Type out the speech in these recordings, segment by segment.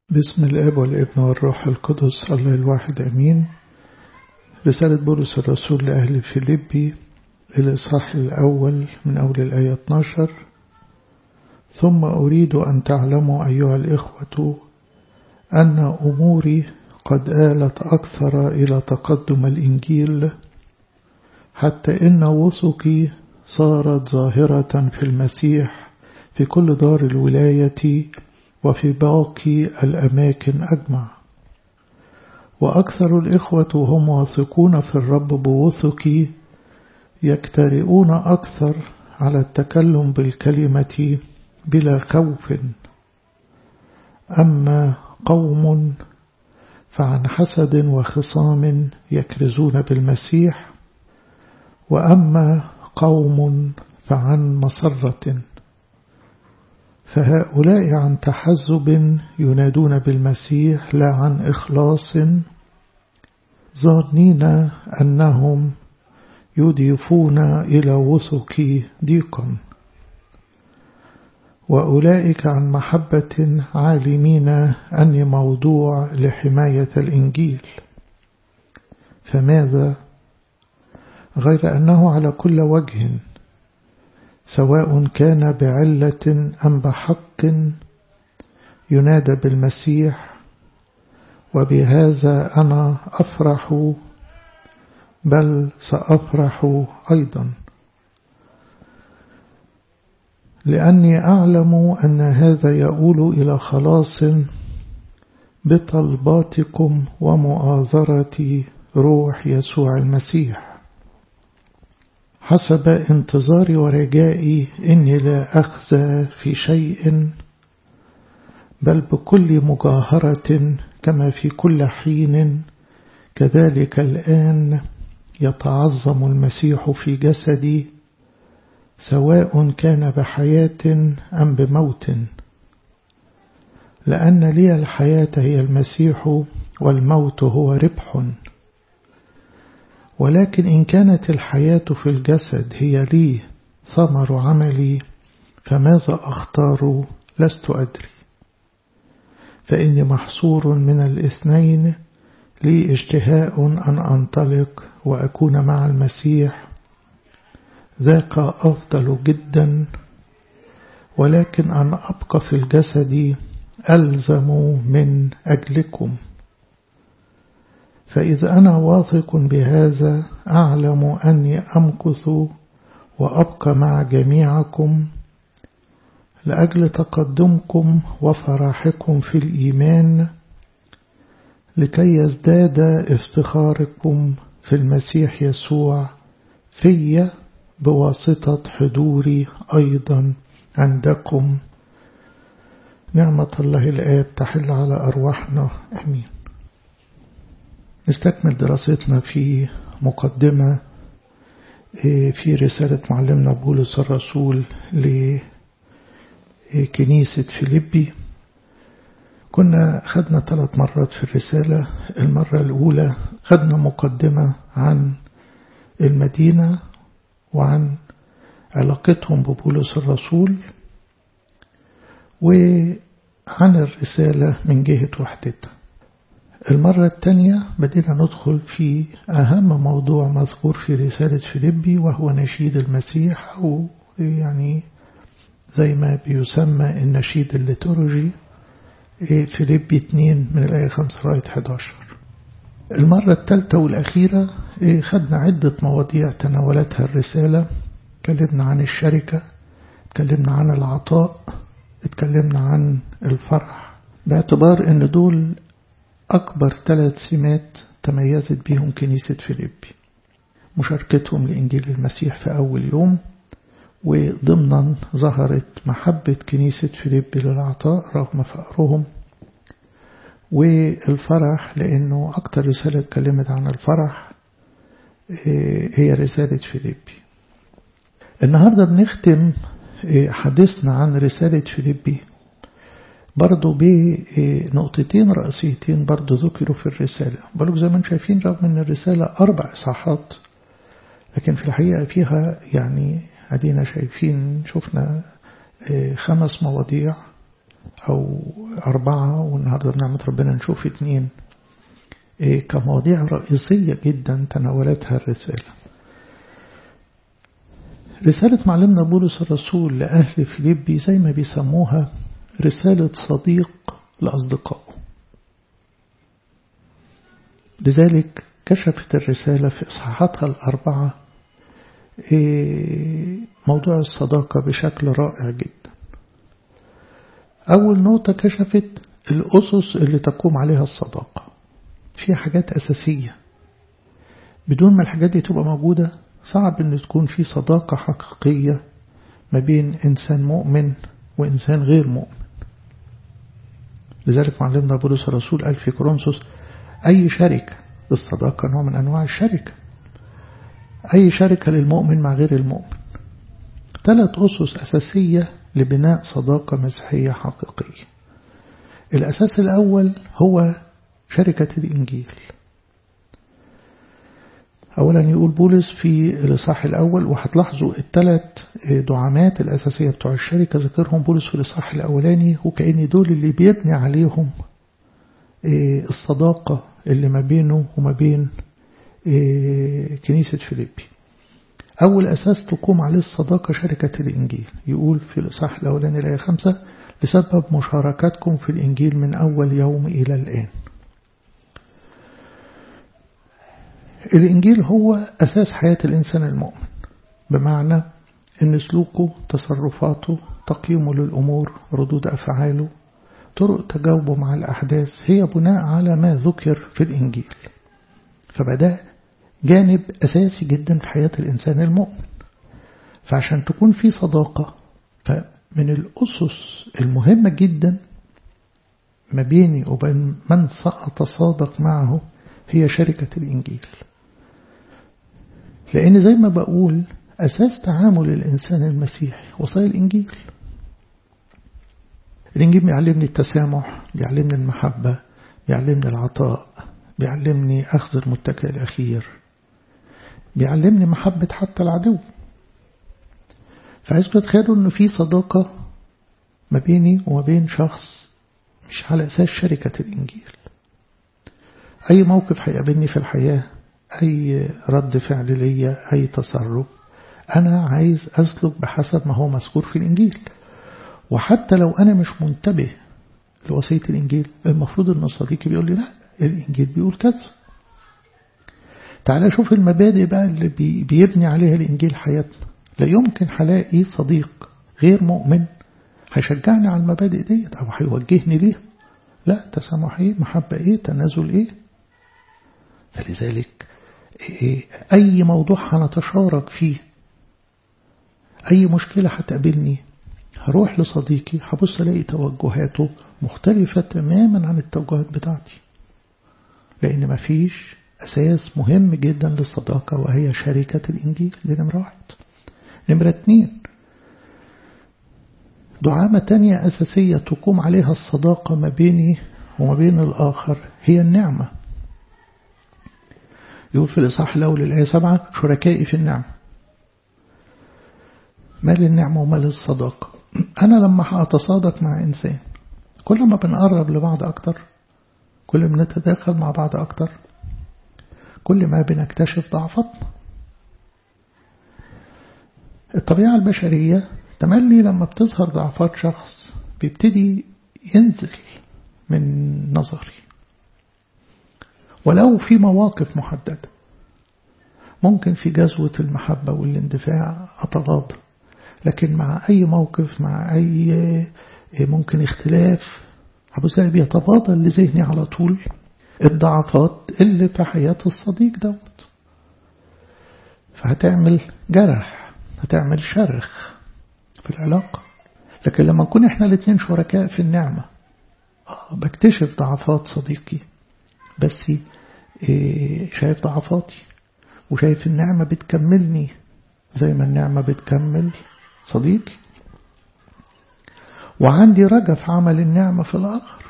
بسم الاب والابن والروح القدس الله الواحد امين رسالة بولس الرسول لأهل فيليبي الإصحاح الأول من أول الآية 12 ثم أريد أن تعلموا أيها الإخوة أن أموري قد آلت أكثر إلى تقدم الإنجيل حتى إن وثقي صارت ظاهرة في المسيح في كل دار الولاية وفي باقي الأماكن أجمع وأكثر الإخوة هم واثقون في الرب بوثق يكترئون أكثر على التكلم بالكلمة بلا خوف أما قوم فعن حسد وخصام يكرزون بالمسيح وأما قوم فعن مسرة فهؤلاء عن تحزب ينادون بالمسيح لا عن إخلاص ظانين أنهم يضيفون إلى وثق ضيقا وأولئك عن محبة عالمين أني موضوع لحماية الإنجيل فماذا غير أنه على كل وجه سواء كان بعلة أم بحق ينادى بالمسيح وبهذا أنا أفرح بل سأفرح أيضا لأني أعلم أن هذا يؤول إلى خلاص بطلباتكم ومؤاذرة روح يسوع المسيح حسب انتظاري ورجائي إني لا أخزى في شيء بل بكل مجاهرة كما في كل حين كذلك الآن يتعظم المسيح في جسدي سواء كان بحياة أم بموت لأن لي الحياة هي المسيح والموت هو ربح ولكن إن كانت الحياة في الجسد هي لي ثمر عملي فماذا أختار لست أدري فإني محصور من الاثنين لي اشتهاء أن أنطلق وأكون مع المسيح ذاك أفضل جدا ولكن أن أبقى في الجسد ألزم من أجلكم فإذا أنا واثق بهذا أعلم أني أمكث وأبقى مع جميعكم لأجل تقدمكم وفرحكم في الإيمان لكي يزداد افتخاركم في المسيح يسوع في بواسطة حضوري أيضا عندكم نعمة الله الآب تحل على أرواحنا أمين نستكمل دراستنا في مقدمة في رسالة معلمنا بولس الرسول لكنيسة فيليبي كنا خدنا ثلاث مرات في الرسالة المرة الأولى خدنا مقدمة عن المدينة وعن علاقتهم ببولس الرسول وعن الرسالة من جهة وحدتها المرة الثانية بدينا ندخل في أهم موضوع مذكور في رسالة فيليبي وهو نشيد المسيح أو يعني زي ما بيسمى النشيد الليتورجي فيليبي 2 من الآية 5 لغاية 11 المرة الثالثة والأخيرة خدنا عدة مواضيع تناولتها الرسالة اتكلمنا عن الشركة اتكلمنا عن العطاء اتكلمنا عن الفرح باعتبار ان دول أكبر ثلاث سمات تميزت بهم كنيسة فيليبي مشاركتهم لإنجيل المسيح في أول يوم وضمنا ظهرت محبة كنيسة فيليبي للعطاء رغم فقرهم والفرح لأنه أكتر رسالة اتكلمت عن الفرح هي رسالة فيليبي النهاردة بنختم حديثنا عن رسالة فيليبي برضو بنقطتين رئيسيتين برضو ذكروا في الرسالة برضو زي ما انتم شايفين رغم ان الرسالة أربع إصحاحات لكن في الحقيقة فيها يعني ادينا شايفين شفنا خمس مواضيع أو أربعة والنهاردة بنعمة ربنا نشوف اتنين إيه كمواضيع رئيسية جدا تناولتها الرسالة رسالة معلمنا بولس الرسول لأهل فيليبي زي ما بيسموها رسالة صديق لأصدقائه لذلك كشفت الرسالة في إصحاحاتها الأربعة موضوع الصداقة بشكل رائع جدا أول نقطة كشفت الأسس اللي تقوم عليها الصداقة فيها حاجات أساسية بدون ما الحاجات دي تبقى موجودة صعب أن تكون في صداقة حقيقية ما بين إنسان مؤمن وإنسان غير مؤمن لذلك معلمنا بولس الرسول قال في كورنثوس أي شركة الصداقة نوع من أنواع الشركة أي شركة للمؤمن مع غير المؤمن ثلاث أسس أساسية لبناء صداقة مسيحية حقيقية الأساس الأول هو شركة الإنجيل أولا يقول بولس في الإصحاح الأول وهتلاحظوا الثلاث دعامات الأساسية بتوع الشركة ذكرهم بولس في الإصحاح الأولاني وكأن دول اللي بيبني عليهم الصداقة اللي ما بينه وما بين كنيسة فيليبي أول أساس تقوم عليه الصداقة شركة الإنجيل يقول في الإصحاح الأولاني الآية خمسة لسبب مشاركتكم في الإنجيل من أول يوم إلى الآن الإنجيل هو أساس حياة الإنسان المؤمن بمعنى أن سلوكه تصرفاته تقييمه للأمور ردود أفعاله طرق تجاوبه مع الأحداث هي بناء على ما ذكر في الإنجيل فبدأ جانب أساسي جدا في حياة الإنسان المؤمن فعشان تكون في صداقة فمن الأسس المهمة جدا ما بيني وبين من سأتصادق معه هي شركة الإنجيل لأن زي ما بقول أساس تعامل الإنسان المسيحي وصايا الإنجيل الإنجيل بيعلمني التسامح بيعلمني المحبة بيعلمني العطاء بيعلمني أخذ المتكئ الأخير بيعلمني محبة حتى العدو فعايزكم تتخيلوا إنه في صداقة ما بيني وما بين شخص مش على أساس شركة الإنجيل أي موقف هيقابلني في الحياة أي رد فعل ليا أي تصرف أنا عايز أسلك بحسب ما هو مذكور في الإنجيل وحتى لو أنا مش منتبه لوصية الإنجيل المفروض أن صديقي بيقول لي لا الإنجيل بيقول كذا تعالى شوف المبادئ بقى اللي بيبني عليها الإنجيل حياتنا لا يمكن هلاقي صديق غير مؤمن هيشجعني على المبادئ ديت أو هيوجهني ليها لا تسامح إيه محبة إيه تنازل إيه فلذلك إيه أي موضوع هنتشارك فيه أي مشكلة هتقابلني هروح لصديقي هبص ألاقي توجهاته مختلفة تماما عن التوجهات بتاعتي لأن مفيش أساس مهم جدا للصداقة وهي شركة الإنجيل دي نمرة واحد نمرة اتنين دعامة تانية أساسية تقوم عليها الصداقة ما بيني وما بين الآخر هي النعمة يقول في الإصحاح الأول الآية سبعة شركائي في النعمة مال النعمة ومال الصداقة أنا لما هأتصادق مع إنسان كل ما بنقرب لبعض أكتر كل ما نتداخل مع بعض أكتر كل ما بنكتشف ضعفتنا الطبيعة البشرية تملي لما بتظهر ضعفات شخص بيبتدي ينزل من نظري ولو في مواقف محددة ممكن في جزوة المحبة والاندفاع أتغاضى لكن مع أي موقف مع أي ممكن اختلاف هبص بيتبادل لذهني على طول الضعفات اللي في حياة الصديق دوت فهتعمل جرح هتعمل شرخ في العلاقة لكن لما نكون احنا الاثنين شركاء في النعمة آه بكتشف ضعفات صديقي بس إيه شايف ضعفاتي وشايف النعمة بتكملني زي ما النعمة بتكمل صديقي وعندي رجا في عمل النعمة في الآخر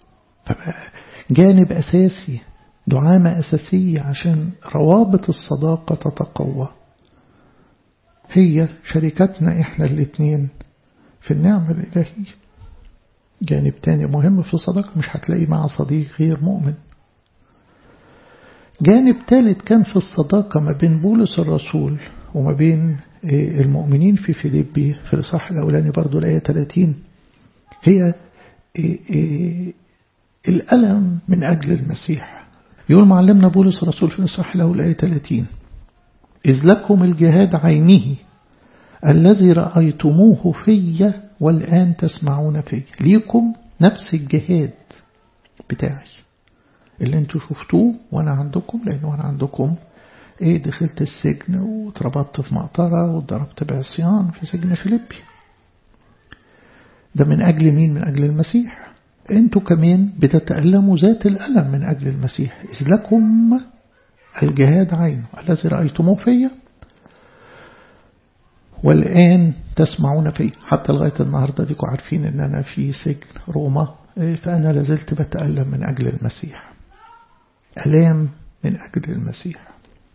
جانب أساسي دعامة أساسية عشان روابط الصداقة تتقوى هي شركتنا إحنا الاثنين في النعمة الإلهية جانب تاني مهم في الصداقة مش هتلاقي مع صديق غير مؤمن جانب ثالث كان في الصداقة ما بين بولس الرسول وما بين المؤمنين في فيليبي في الإصحاح الأولاني برضو الآية 30 هي الألم من أجل المسيح يقول معلمنا بولس الرسول في الإصحاح الأول الآية 30 إذ لكم الجهاد عينه الذي رأيتموه في والآن تسمعون فيه ليكم نفس الجهاد بتاعي اللي انتوا شفتوه وانا عندكم لانه انا عندكم ايه دخلت السجن واتربطت في مقطرة واتضربت بعصيان في سجن فيليبي ده من اجل مين من اجل المسيح انتوا كمان بتتألموا ذات الألم من أجل المسيح إذ لكم الجهاد عينه الذي رأيتموه فيا والآن تسمعون فيه حتى لغاية النهاردة ديكوا عارفين ان انا في سجن روما فأنا لازلت بتألم من أجل المسيح ألام من أجل المسيح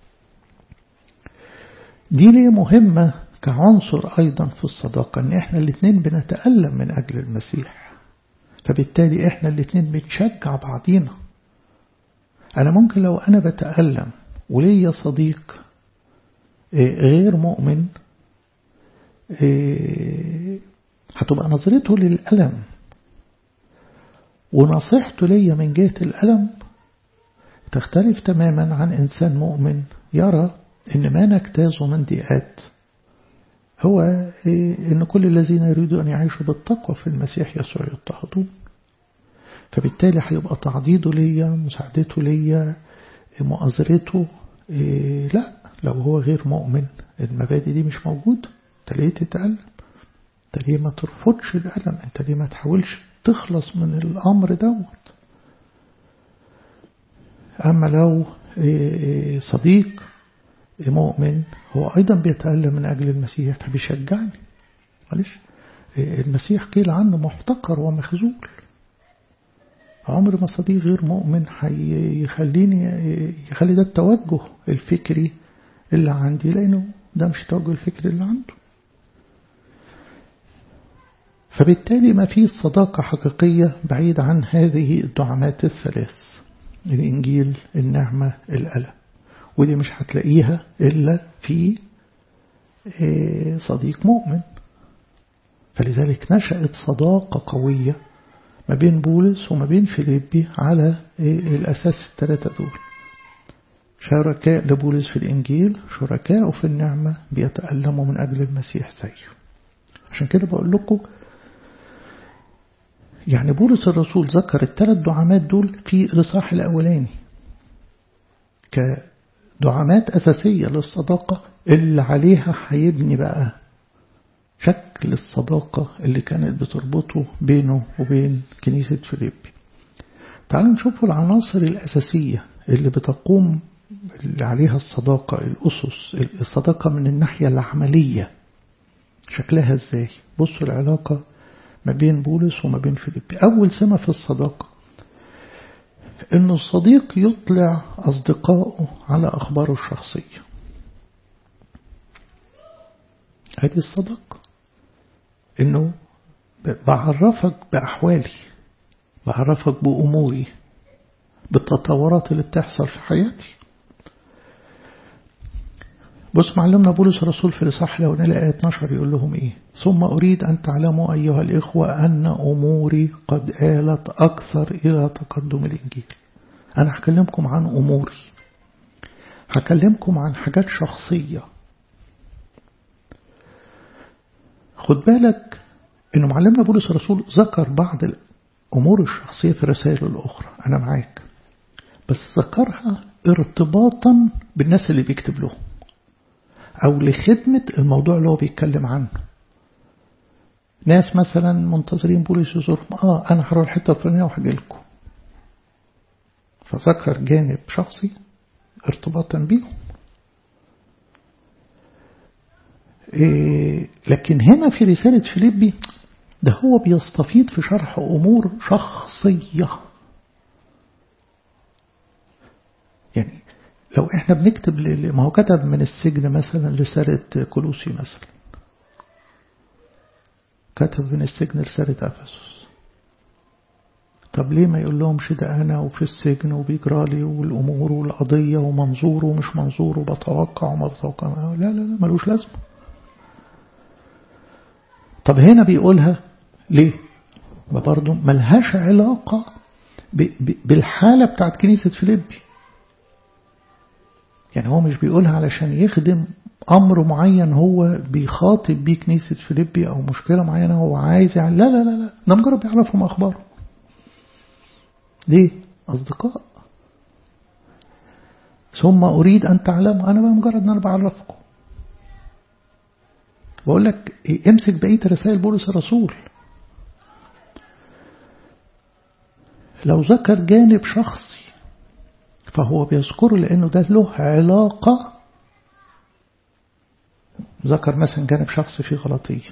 دي ليه مهمة كعنصر أيضا في الصداقة ان احنا الاثنين بنتألم من أجل المسيح فبالتالي احنا الاثنين بنشجع بعضينا أنا ممكن لو أنا بتألم وليا صديق غير مؤمن هتبقى نظرته للألم ونصيحته ليا من جهة الألم تختلف تماما عن إنسان مؤمن يرى إن ما نجتازه من ضيقات هو إن كل الذين يريدوا أن يعيشوا بالتقوى في المسيح يسوع يضطهدون فبالتالي هيبقى تعضيده ليا مساعدته ليا مؤازرته لا لو هو غير مؤمن المبادئ دي مش موجودة انت ليه تتألم انت ليه ما ترفضش الألم انت ليه ما تحاولش تخلص من الأمر دوت أما لو صديق مؤمن هو أيضا بيتألم من أجل المسيح فبيشجعني معلش المسيح قيل عنه محتقر ومخزول عمر ما صديق غير مؤمن هيخليني يخلي ده التوجه الفكري اللي عندي لأنه ده مش التوجه الفكري اللي عنده فبالتالي ما فيه صداقة حقيقية بعيد عن هذه الدعامات الثلاث الإنجيل النعمة الألم ودي مش هتلاقيها إلا في صديق مؤمن فلذلك نشأت صداقة قوية ما بين بولس وما بين فيليبي على الأساس الثلاثة دول شركاء لبولس في الإنجيل شركاء في النعمة بيتألموا من أجل المسيح زيه عشان كده بقول لكم يعني بولس الرسول ذكر الثلاث دعامات دول في الإصحاح الأولاني كدعامات أساسية للصداقة اللي عليها هيبني بقى شكل الصداقة اللي كانت بتربطه بينه وبين كنيسة فيليبي تعالوا نشوفوا العناصر الأساسية اللي بتقوم اللي عليها الصداقة الأسس الصداقة من الناحية العملية شكلها ازاي بصوا العلاقة ما بين بولس وما بين فيليبي أول سمة في الصداقة إن الصديق يطلع أصدقائه على أخباره الشخصية هذه الصداقة إنه بعرفك بأحوالي بعرفك بأموري بالتطورات اللي بتحصل في حياتي بص معلمنا بولس الرسول في الإصحاح الأولاني الآية 12 يقول لهم إيه ثم أريد أن تعلموا أيها الإخوة أن أموري قد آلت أكثر إلى تقدم الإنجيل أنا هكلمكم عن أموري هكلمكم عن حاجات شخصية خد بالك إنه معلمنا بولس الرسول ذكر بعض الأمور الشخصية في الرسائل الأخرى أنا معاك بس ذكرها ارتباطا بالناس اللي بيكتب لهم أو لخدمة الموضوع اللي هو بيتكلم عنه ناس مثلا منتظرين بوليس يزورهم آه أنا هروح الحتة الفلانية وهجي لكم فذكر جانب شخصي ارتباطا بيهم إيه لكن هنا في رسالة فيليبي ده هو بيستفيد في شرح أمور شخصية يعني لو احنا بنكتب ما هو كتب من السجن مثلا رسالة كولوسي مثلا كتب من السجن رسالة أفسس طب ليه ما يقول لهمش ده أنا وفي السجن وبيجرالي والأمور والقضية ومنظور ومش منظور وبتوقع وما بتوقع لا لا لا ملوش لازمة طب هنا بيقولها ليه ما برضه ملهاش علاقة بالحالة بتاعت كنيسة فيليبي يعني هو مش بيقولها علشان يخدم أمر معين هو بيخاطب بيه كنيسة فيليبي أو مشكلة معينة هو عايز يعني لا لا لا لا ده مجرد بيعرفهم أخباره ليه؟ أصدقاء ثم أريد أن تعلموا أنا بقى مجرد أن أنا بعرفكم بقول لك امسك بقية رسائل بولس الرسول لو ذكر جانب شخصي فهو بيذكره لأنه ده له علاقة ذكر مثلا جانب شخصي في غلطية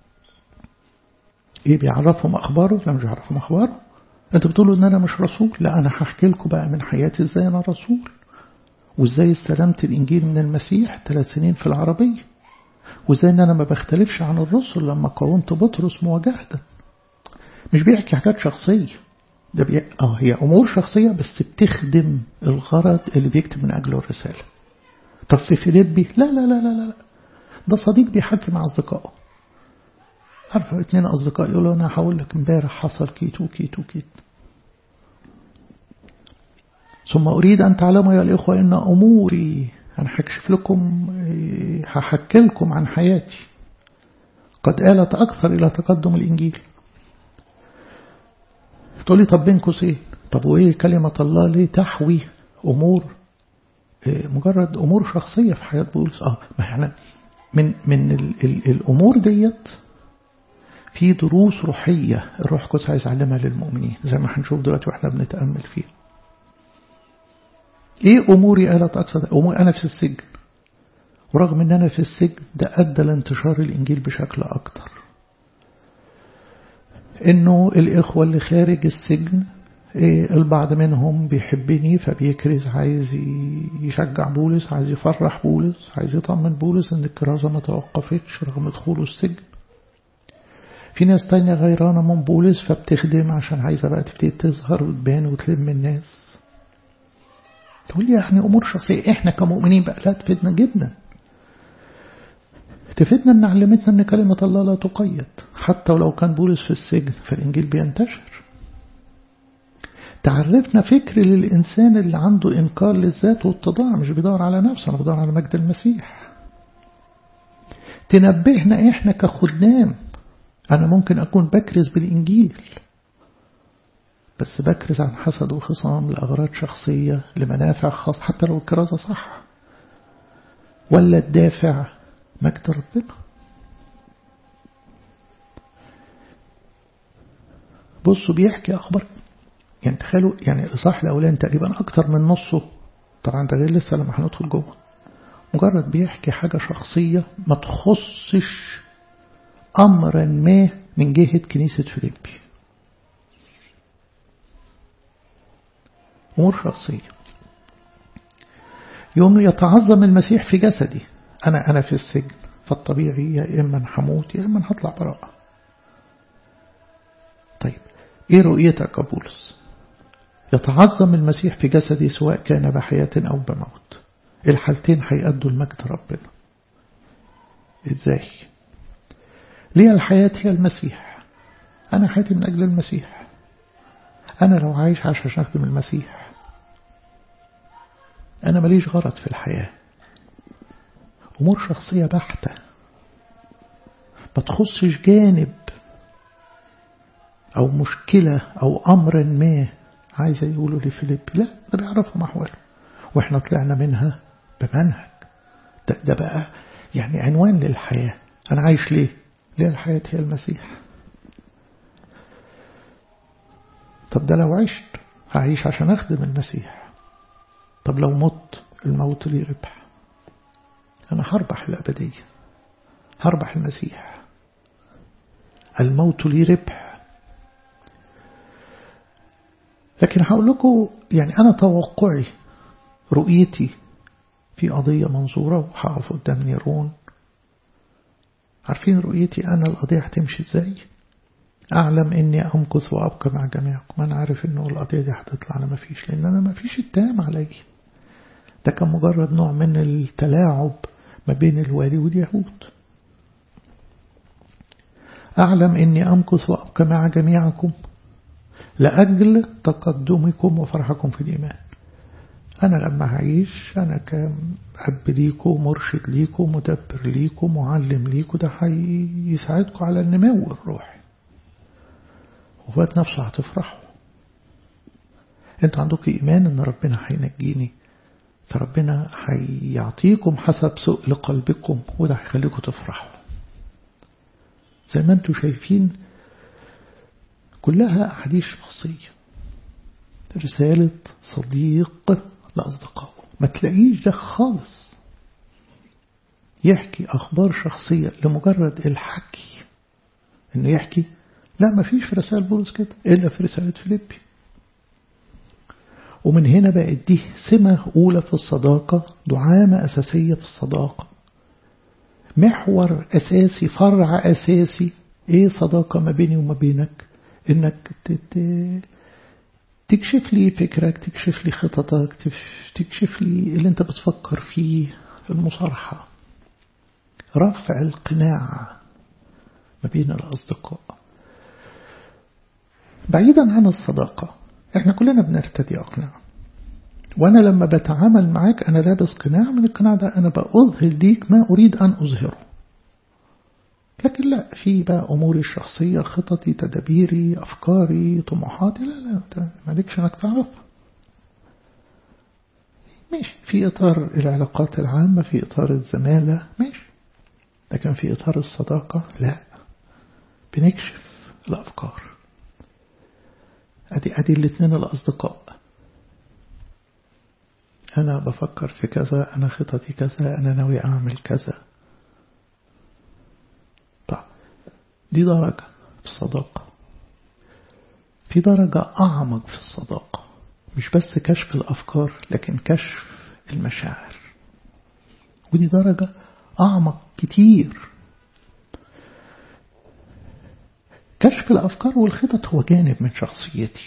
ايه بيعرفهم أخباره لا مش بيعرفهم أخباره انت بتقولوا ان انا مش رسول لا انا هحكي لكم بقى من حياتي ازاي انا رسول وازاي استلمت الانجيل من المسيح ثلاث سنين في العربية وازاي ان انا ما بختلفش عن الرسل لما قاومت بطرس مواجهة مش بيحكي حاجات شخصية ده بي... اه هي امور شخصية بس بتخدم الغرض اللي بيكتب من اجله الرسالة طب في فيليبي لا لا لا لا لا ده صديق بيحكي مع اصدقائه عارفة اتنين أصدقاء يقولوا أنا هقول لك امبارح حصل كيت وكيت وكيت ثم أريد أن تعلموا يا الإخوة إن أموري أنا هكشف لكم هحكي لكم عن حياتي قد آلت أكثر إلى تقدم الإنجيل تقول لي طب بين قوسين طب وإيه كلمة الله ليه تحوي أمور مجرد أمور شخصية في حياة بولس آه ما احنا من من ال ال الأمور ديت في دروس روحية الروح القدس عايز يعلمها للمؤمنين زي ما هنشوف دلوقتي واحنا بنتأمل فيها ايه اموري قالت اقصد اموري انا في السجن ورغم ان انا في السجن ده ادى لانتشار الانجيل بشكل اكتر انه الاخوة اللي خارج السجن إيه البعض منهم بيحبني فبيكرز عايز يشجع بولس عايز يفرح بولس عايز يطمن بولس ان الكرازة ما توقفتش رغم دخوله السجن في ناس تانية غيرانة من بولس فبتخدم عشان عايزة بقى تبتدي تظهر وتبان وتلم الناس تقول لي يعني أمور شخصية إحنا كمؤمنين بقى لا تفيدنا جدا تفيدنا أن علمتنا أن كلمة الله لا تقيد حتى ولو كان بولس في السجن فالإنجيل بينتشر تعرفنا فكر للإنسان اللي عنده إنكار للذات والتضاع مش بيدور على نفسه أنا بدور على مجد المسيح تنبهنا إحنا كخدام أنا ممكن أكون بكرز بالإنجيل بس بكرز عن حسد وخصام لأغراض شخصية لمنافع خاصة حتى لو الكرازة صح ولا الدافع مجد ربنا بصوا بيحكي أخبار يعني تخيلوا يعني الإصحاح الأولاني تقريبا أكتر من نصه طبعا ده غير لسه لما هندخل جوه مجرد بيحكي حاجة شخصية ما تخصش أمرا ما من جهة كنيسة فيليبي أمور شخصية يوم يتعظم المسيح في جسدي أنا أنا في السجن فالطبيعي يا إما هموت يا إما هطلع براءة طيب إيه رؤيتك يا بولس يتعظم المسيح في جسدي سواء كان بحياة أو بموت الحالتين هيأدوا المجد ربنا إزاي ليه الحياة هي المسيح أنا حياتي من أجل المسيح أنا لو عايش عشان أخدم المسيح أنا ماليش غرض في الحياة أمور شخصية بحتة ما تخصش جانب أو مشكلة أو أمر ما عايز يقولوا لفيليب لا ده بيعرفهم أحواله وإحنا طلعنا منها بمنهج ده, ده بقى يعني عنوان للحياة أنا عايش ليه ليه الحياة هي المسيح طب ده لو عشت هعيش عشان أخدم المسيح طب لو مت الموت لي ربح أنا هربح الأبدية هربح المسيح الموت لي ربح لكن هقول لكم يعني أنا توقعي رؤيتي في قضية منظورة وهقف قدام نيرون عارفين رؤيتي أنا القضية هتمشي إزاي أعلم إني أمكث وأبقى مع جميعكم أنا عارف إنه القضية دي هتطلع أنا مفيش لأن أنا مفيش اتهام علي ده كان مجرد نوع من التلاعب ما بين الوالي واليهود أعلم إني أمكث وأبقى مع جميعكم لأجل تقدمكم وفرحكم في الإيمان أنا لما هعيش أنا كأب ليكم مرشد ليكم مدبر ليكم معلم ليكم ده هيساعدكم على النمو الروحي وفات نفسه هتفرحوا انتوا عندكم إيمان إن ربنا هينجيني فربنا هيعطيكم حسب سؤل قلبكم وده هيخليكم تفرحوا زي ما انتوا شايفين كلها أحاديث شخصية رسالة صديق لأصدقائه ما تلاقيش ده خالص يحكي أخبار شخصية لمجرد الحكي إنه يحكي لا ما فيش في رسائل بولس كده إلا في رسالة فيليبي ومن هنا بقت دي سمة أولى في الصداقة دعامة أساسية في الصداقة محور أساسي فرع أساسي إيه صداقة ما بيني وما بينك إنك تكشف لي فكرك تكشف لي خططك تكشف لي اللي انت بتفكر فيه المصارحة رفع القناع ما بين الأصدقاء بعيدا عن الصداقة احنا كلنا بنرتدي أقناع وأنا لما بتعامل معاك أنا لابس قناع من القناع ده أنا بأظهر ليك ما أريد أن أظهره لكن لا في بقى أموري الشخصية خططي تدابيري أفكاري طموحاتي لا لا أنت مالكش أنك تعرفها ماشي في إطار العلاقات العامة في إطار الزمالة ماشي لكن في إطار الصداقة لا بنكشف الأفكار أدي أدي الاثنين الأصدقاء أنا بفكر في كذا أنا خططي كذا أنا ناوي أعمل كذا دي درجة في الصداقة في درجة أعمق في الصداقة مش بس كشف الأفكار لكن كشف المشاعر ودي درجة أعمق كتير كشف الأفكار والخطط هو جانب من شخصيتي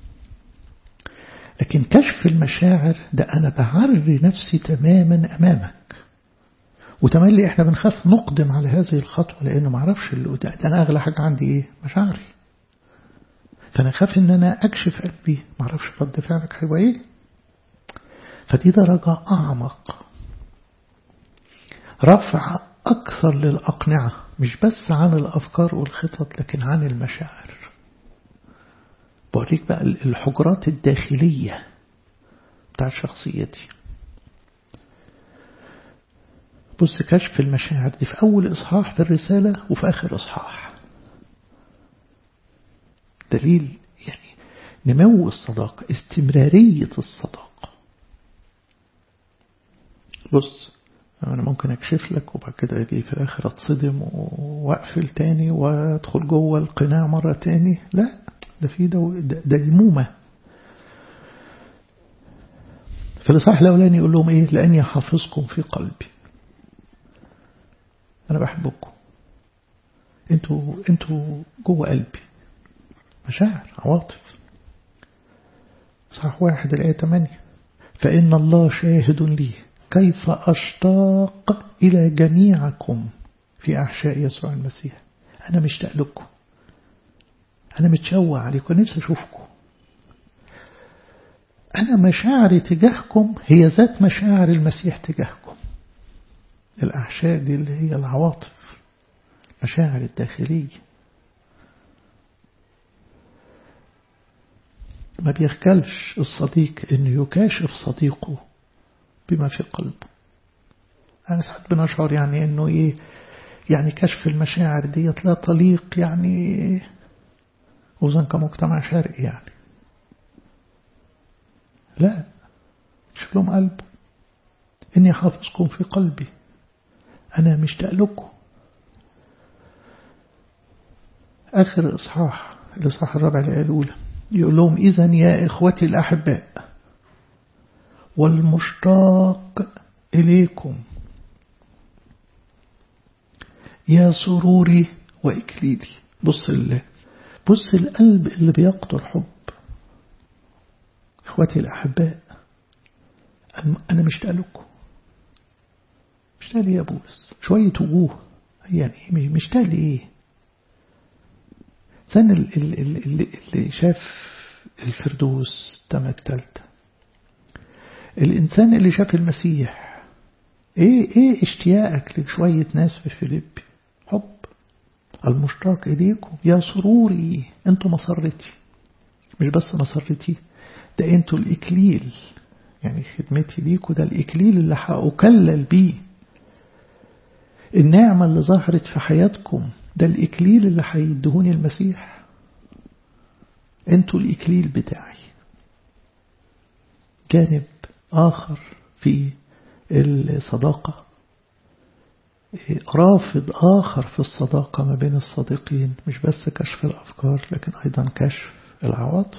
لكن كشف المشاعر ده أنا بعري نفسي تماما أمامك وتملي احنا بنخاف نقدم على هذه الخطوة لأنه ما اعرفش اللي قدام ده أنا أغلى حاجة عندي إيه مشاعري فأنا خاف إن أنا أكشف قلبي ما اعرفش رد فعلك هيبقى إيه فدي درجة أعمق رفع أكثر للأقنعة مش بس عن الأفكار والخطط لكن عن المشاعر بوريك بقى الحجرات الداخلية بتاعت شخصيتي بص كشف المشاعر دي في أول إصحاح في الرسالة وفي آخر إصحاح دليل يعني نمو الصداقة استمرارية الصداقة بص أنا ممكن أكشف لك وبعد كده أجي في الآخر أتصدم وأقفل تاني وأدخل جوه القناع مرة تاني لا ده في ديمومة في الإصحاح الأولاني يقول لهم إيه لأني حافظكم في قلبي أنا بحبكم أنتوا أنتوا جوه قلبي مشاعر عواطف صح واحد الآية 8 فإن الله شاهد لي كيف أشتاق إلى جميعكم في أحشاء يسوع المسيح أنا مشتاق لكم أنا متشوع عليكم نفسي أشوفكم أنا مشاعري تجاهكم هي ذات مشاعر المسيح تجاهكم الأحشاء دي اللي هي العواطف مشاعر الداخلية ما بيخجلش الصديق انه يكاشف صديقه بما في قلبه أنا ساعات بنشعر يعني انه ايه يعني كشف المشاعر ديت لا طليق يعني وزن كمجتمع شرقي يعني لا شوف لهم قلب إني حافظكم في قلبي أنا مشتاق لكم آخر إصحاح الإصحاح الرابع الآية الأولى يقول لهم إذا يا إخوتي الأحباء والمشتاق إليكم يا سروري وإكليلي بص بص القلب اللي بيقطر حب اخواتي الاحباء انا مشتاق لكم مشتاق لي يا بولس شويه وجوه يعني مشتاق لايه سن اللي, اللي شاف الفردوس تم التالتة الإنسان اللي شاف المسيح إيه إيه اشتياقك لشوية ناس في فيليبي حب المشتاق إليكم يا سروري أنتوا مسرتي مش بس مسرتي ده أنتوا الإكليل يعني خدمتي ليكم ده الإكليل اللي هأكلل بيه النعمة اللي ظهرت في حياتكم ده الإكليل اللي هيدهوني المسيح انتوا الإكليل بتاعي جانب آخر في الصداقة رافض آخر في الصداقة ما بين الصديقين مش بس كشف الأفكار لكن أيضا كشف العواطف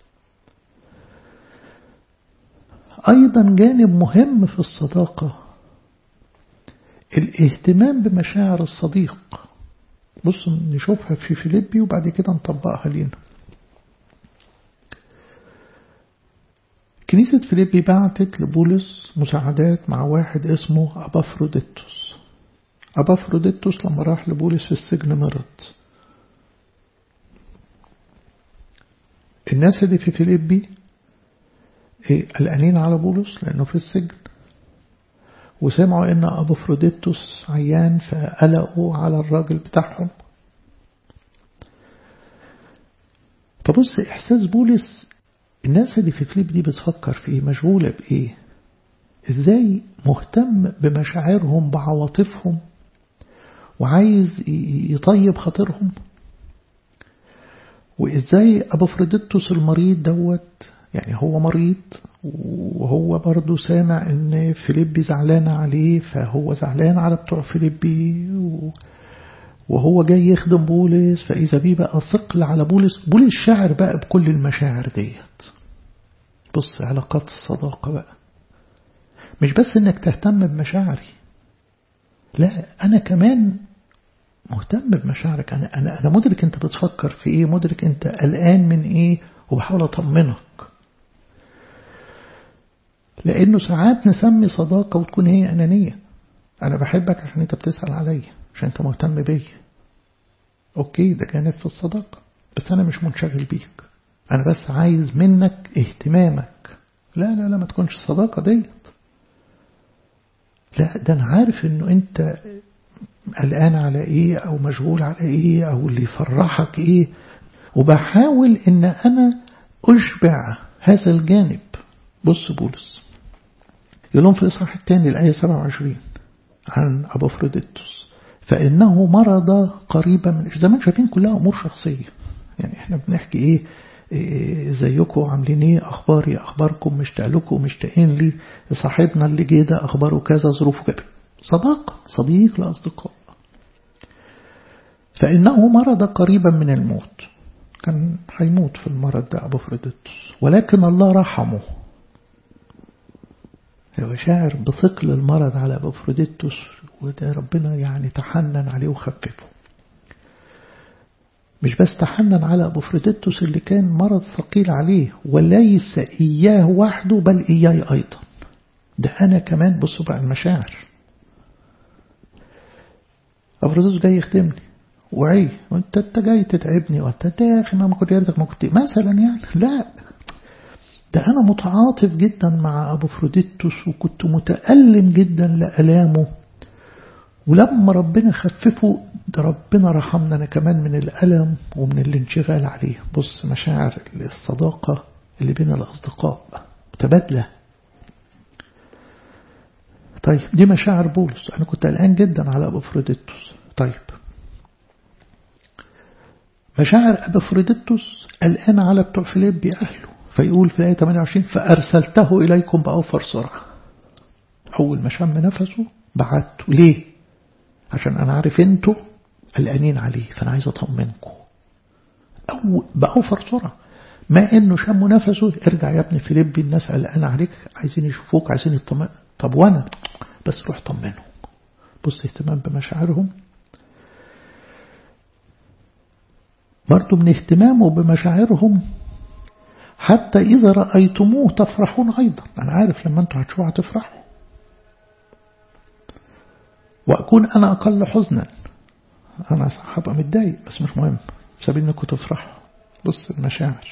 أيضا جانب مهم في الصداقة الاهتمام بمشاعر الصديق بص نشوفها في فيليبي وبعد كده نطبقها لينا كنيسة فيليبي بعتت لبولس مساعدات مع واحد اسمه أبافروديتوس أبافروديتوس لما راح لبولس في السجن مرض الناس اللي في فيليبي قلقانين على بولس لأنه في السجن وسمعوا ان ابو فروديتوس عيان فقلقوا على الراجل بتاعهم فبص احساس بولس الناس اللي في فيليب دي بتفكر في ايه مشغولة بايه ازاي مهتم بمشاعرهم بعواطفهم وعايز يطيب خاطرهم وازاي ابو فروديتوس المريض دوت يعني هو مريض وهو برضه سامع ان فيليبي زعلان عليه فهو زعلان على بتوع فيليبي وهو جاي يخدم بولس فإذا بيه بقى ثقل على بولس بولس شاعر بقى بكل المشاعر ديت بص علاقات الصداقة بقى مش بس انك تهتم بمشاعري لا انا كمان مهتم بمشاعرك انا انا انا مدرك انت بتفكر في ايه مدرك انت قلقان من ايه وبحاول اطمنك لأنه ساعات نسمي صداقة وتكون هي أنانية أنا بحبك عشان أنت بتسأل عليا عشان أنت مهتم بيا أوكي ده جانب في الصداقة بس أنا مش منشغل بيك أنا بس عايز منك اهتمامك لا لا لا ما تكونش الصداقة ديت لا ده أنا عارف إنه أنت قلقان على إيه أو مشغول على إيه أو اللي يفرحك إيه وبحاول إن أنا أشبع هذا الجانب بص بولس يقول لهم في الإصحاح الثاني الآية 27 عن أبو فروديتوس فإنه مرض قريبا من زي ما شايفين كلها أمور شخصية يعني احنا بنحكي ايه, إيه زيكم عاملين ايه اخباري اخباركم مشتاق لكم مشتاقين لي صاحبنا اللي جه ده اخباره كذا ظروفه كده صداقة صديق لأصدقاء فإنه مرض قريبا من الموت كان هيموت في المرض ده أبو فروديتوس ولكن الله رحمه هو شاعر بثقل المرض على أبوفروديتوس وده ربنا يعني تحنن عليه وخففه مش بس تحنن على أبوفروديتوس اللي كان مرض ثقيل عليه وليس إياه وحده بل إياي أيضا ده أنا كمان بصوا بقى المشاعر أبوفروديتوس جاي يخدمني وعي وانت انت جاي تتعبني وانت يا اخي ما كنت يا ما كنت مثلا يعني لا ده أنا متعاطف جدا مع أبو فروديتوس وكنت متألم جدا لألامه ولما ربنا خففه ده ربنا رحمنا أنا كمان من الألم ومن الانشغال عليه بص مشاعر الصداقة اللي بين الأصدقاء متبادلة طيب دي مشاعر بولس أنا كنت قلقان جدا على أبو فروديتوس طيب مشاعر أبو فروديتوس قلقان على بتوع فيليبي أهله فيقول في الآية 28 فأرسلته إليكم بأوفر سرعة أول ما شم نفسه بعته ليه عشان أنا عارف أنتوا قلقانين عليه فأنا عايز أطمنكم أو بأوفر سرعة ما إنه شم نفسه ارجع يا ابني فيليبي الناس قلقانة عليك عايزين يشوفوك عايزين يطمن طب وأنا بس روح طمنهم بص اهتمام بمشاعرهم برضو من اهتمامه بمشاعرهم حتى إذا رأيتموه تفرحون أيضا أنا عارف لما أنتوا هتشوفوا هتفرحوا وأكون أنا أقل حزنا أنا صح هبقى متضايق بس مش مهم سبيل أنكم تفرحوا بص المشاعر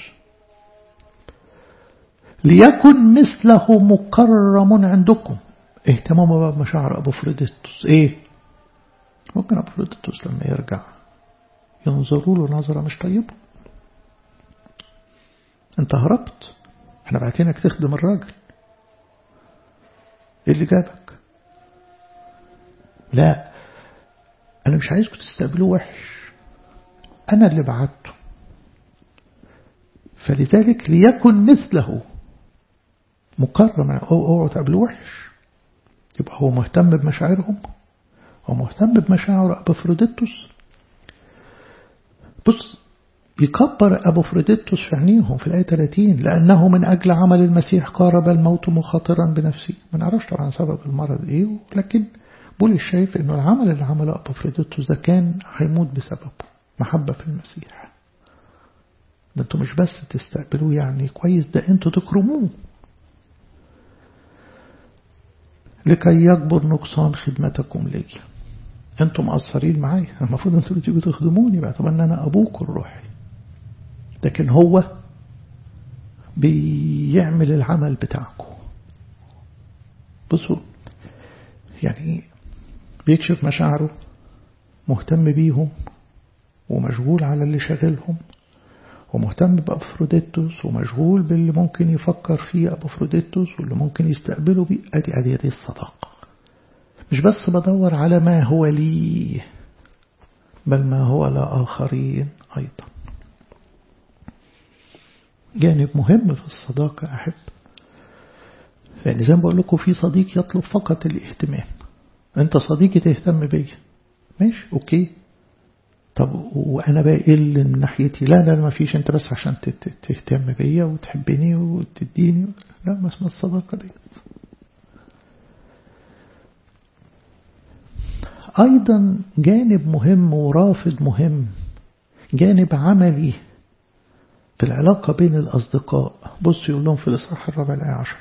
ليكن مثله مكرم عندكم اهتمامه بقى بمشاعر أبو فريدتوس إيه ممكن أبو فريدتوس لما يرجع ينظروا له نظرة مش طيبة انت هربت احنا بعتينك تخدم الراجل ايه اللي جابك لا انا مش عايزكم تستقبلوه وحش انا اللي بعته فلذلك ليكن مثله مكرم اوعوا تقابلوه وحش يبقى هو مهتم بمشاعرهم هو مهتم بمشاعر أبافروديتوس بص بيكبر أبو فريديتوس في عينيهم في الآية 30 لأنه من أجل عمل المسيح قارب الموت مخاطرا بنفسه ما نعرفش طبعا سبب المرض إيه لكن بولس شايف إنه العمل اللي عمله أبو فريديتوس ده كان هيموت بسببه محبة في المسيح ده انتوا مش بس تستقبلوه يعني كويس ده انتوا تكرموه لكي يكبر نقصان خدمتكم لي انتم مقصرين معايا المفروض انتوا اللي تيجوا تخدموني بقى طبعا انا ابوكم الروحي لكن هو بيعمل العمل بتاعكم بصوا يعني بيكشف مشاعره مهتم بيهم ومشغول على اللي شاغلهم ومهتم بأفروديتوس ومشغول باللي ممكن يفكر فيه أبوفروديتوس واللي ممكن يستقبله بيه أدي أدي أدي الصداقة مش بس بدور على ما هو لي بل ما هو لآخرين أيضا جانب مهم في الصداقة أحب لأن زي ما بقول لكم في صديق يطلب فقط الاهتمام أنت صديقي تهتم بيا ماشي أوكي طب وأنا بقى إيه اللي من ناحيتي لا لا ما فيش أنت بس عشان تهتم بيا وتحبني وتديني لا ما اسمها الصداقة ديت أيضا جانب مهم ورافض مهم جانب عملي في العلاقة بين الأصدقاء بص يقول لهم في الإصحاح الرابع الآية عشر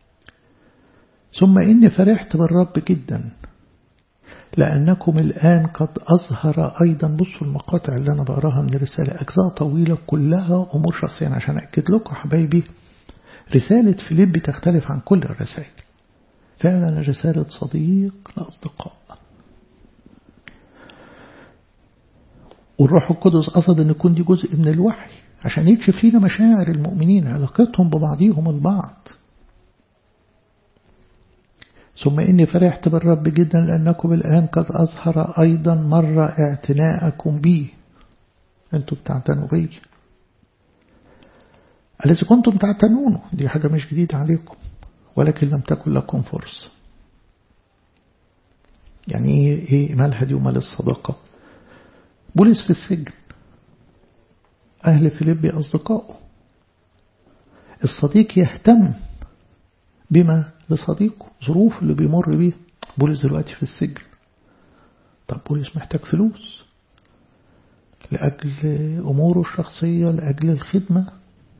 ثم إني فرحت بالرب جدا لأنكم الآن قد أظهر أيضا بصوا المقاطع اللي أنا بقراها من الرسالة أجزاء طويلة كلها أمور شخصية عشان أكد لكم حبايبي رسالة فيليب تختلف عن كل الرسائل فعلا رسالة صديق لأصدقاء والروح القدس قصد أن يكون دي جزء من الوحي عشان يكشف لنا مشاعر المؤمنين علاقتهم ببعضهم البعض ثم إني فرحت بالرب جدا لأنكم الآن قد أظهر أيضا مرة اعتناءكم بي أنتم بتعتنوا بي الذي كنتم تعتنونه دي حاجة مش جديدة عليكم ولكن لم تكن لكم فرصة يعني إيه, إيه مالها دي ومال الصداقة بولس في السجن أهل فيليبي أصدقائه الصديق يهتم بما لصديقه ظروف اللي بيمر بيه بولس دلوقتي في السجن طب بولس محتاج فلوس لأجل أموره الشخصية لأجل الخدمة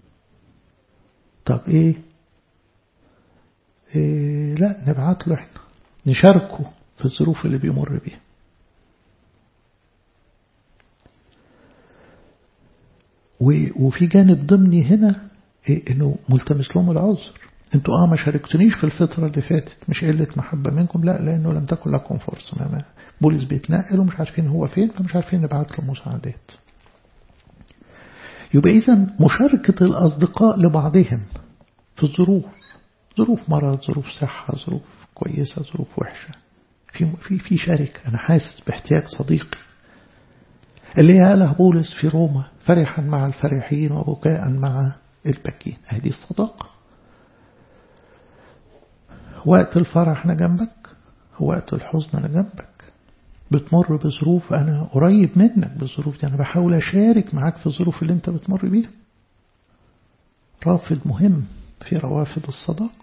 طب إيه, إيه لا نبعت له احنا نشاركه في الظروف اللي بيمر بيها وفي جانب ضمني هنا إيه انه ملتمس لهم العذر انتوا اه ما شاركتنيش في الفترة اللي فاتت مش قلة محبة منكم لا لانه لم تكن لكم فرصة ما بولس بيتنقل ومش عارفين هو فين فمش عارفين نبعت له مساعدات يبقى اذا مشاركة الاصدقاء لبعضهم في الظروف ظروف مرض ظروف صحة ظروف كويسة ظروف وحشة في في في شركة انا حاسس باحتياج صديقي اللي قالها بولس في روما فرحا مع الفرحين وبكاء مع البكين هذه الصداقة وقت الفرح أنا جنبك وقت الحزن أنا جنبك بتمر بظروف أنا قريب منك بالظروف دي أنا بحاول أشارك معاك في الظروف اللي أنت بتمر بيها رافض مهم في روافد الصداقة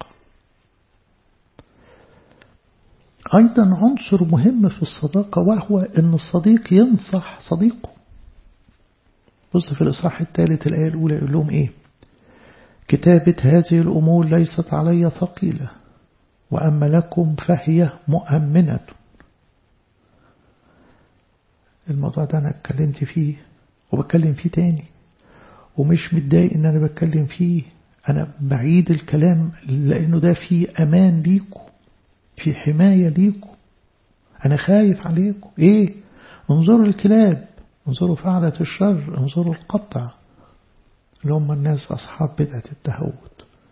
أيضا عنصر مهم في الصداقة وهو أن الصديق ينصح صديقه بص في الإصحاح الثالث الآية الأولى يقول لهم إيه كتابة هذه الأمور ليست علي ثقيلة وأما لكم فهي مؤمنة الموضوع ده أنا اتكلمت فيه وبتكلم فيه تاني ومش متضايق إن أنا بتكلم فيه أنا بعيد الكلام لأنه ده فيه أمان ليكم في حماية ليكم أنا خايف عليكم إيه انظروا الكلاب انظروا فعلة الشر انظروا القطع اللي هم الناس أصحاب بدعة التهود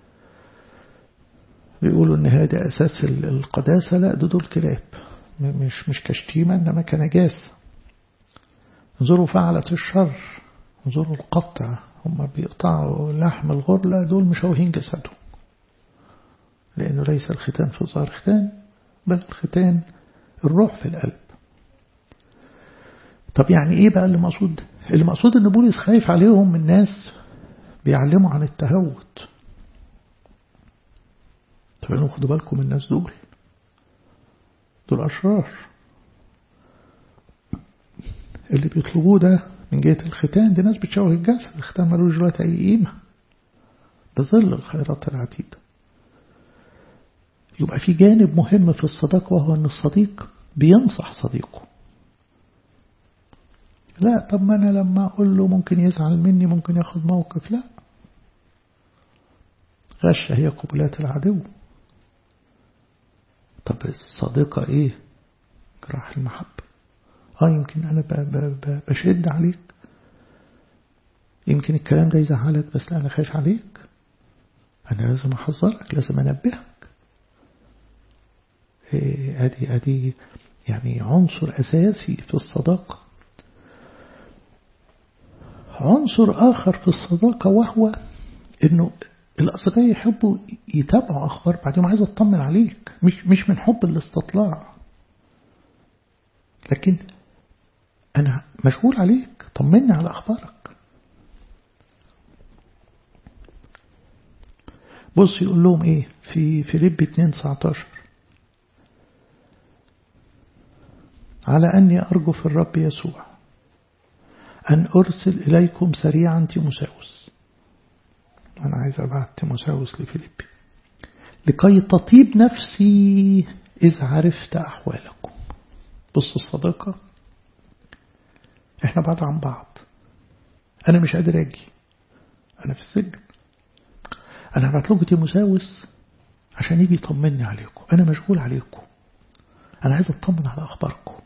بيقولوا إن هذا أساس القداسة لا ده دول كلاب مش مش كشتيمة إنما كنجاسة انظروا فعلة الشر انظروا القطع هم بيقطعوا لحم الغرلة دول مشوهين جسدهم لأنه ليس الختان في ظهر ختان بل الختان الروح في القلب طب يعني ايه بقى اللي مقصود اللي مقصود ان بولس خايف عليهم من ناس بيعلموا عن التهود طب خدوا بالكم من الناس دول دول أشرار اللي بيطلبوه ده من جهة الختان دي ناس بتشوه الجسد الختان ملوش دلوقتي أي قيمة ده ظل الخيرات العتيدة يبقى في جانب مهم في الصداقة وهو أن الصديق بينصح صديقه لا طب ما أنا لما أقول له ممكن يزعل مني ممكن ياخد موقف لا غشة هي قبلات العدو طب الصديقة إيه جراح المحبة آه يمكن أنا بشد عليك يمكن الكلام ده يزعلك بس لا أنا خايف عليك أنا لازم أحذرك لازم أنبهك أدي أدي يعني عنصر أساسي في الصداقة عنصر آخر في الصداقة وهو إنه الأصدقاء يحبوا يتابعوا أخبار بعدين عايز أطمن عليك مش مش من حب الاستطلاع لكن أنا مشغول عليك طمني على أخبارك بص يقول لهم إيه في فيليب 2 19 على أني أرجو في الرب يسوع أن أرسل إليكم سريعا تيموساوس أنا عايز أبعت تيموساوس لفيليبي لكي تطيب نفسي إذ عرفت أحوالكم بصوا الصداقة إحنا بعد عن بعض أنا مش قادر أجي أنا في السجن أنا هبعت لكم تيموساوس عشان يجي يطمني عليكم أنا مشغول عليكم أنا عايز أطمن على أخباركم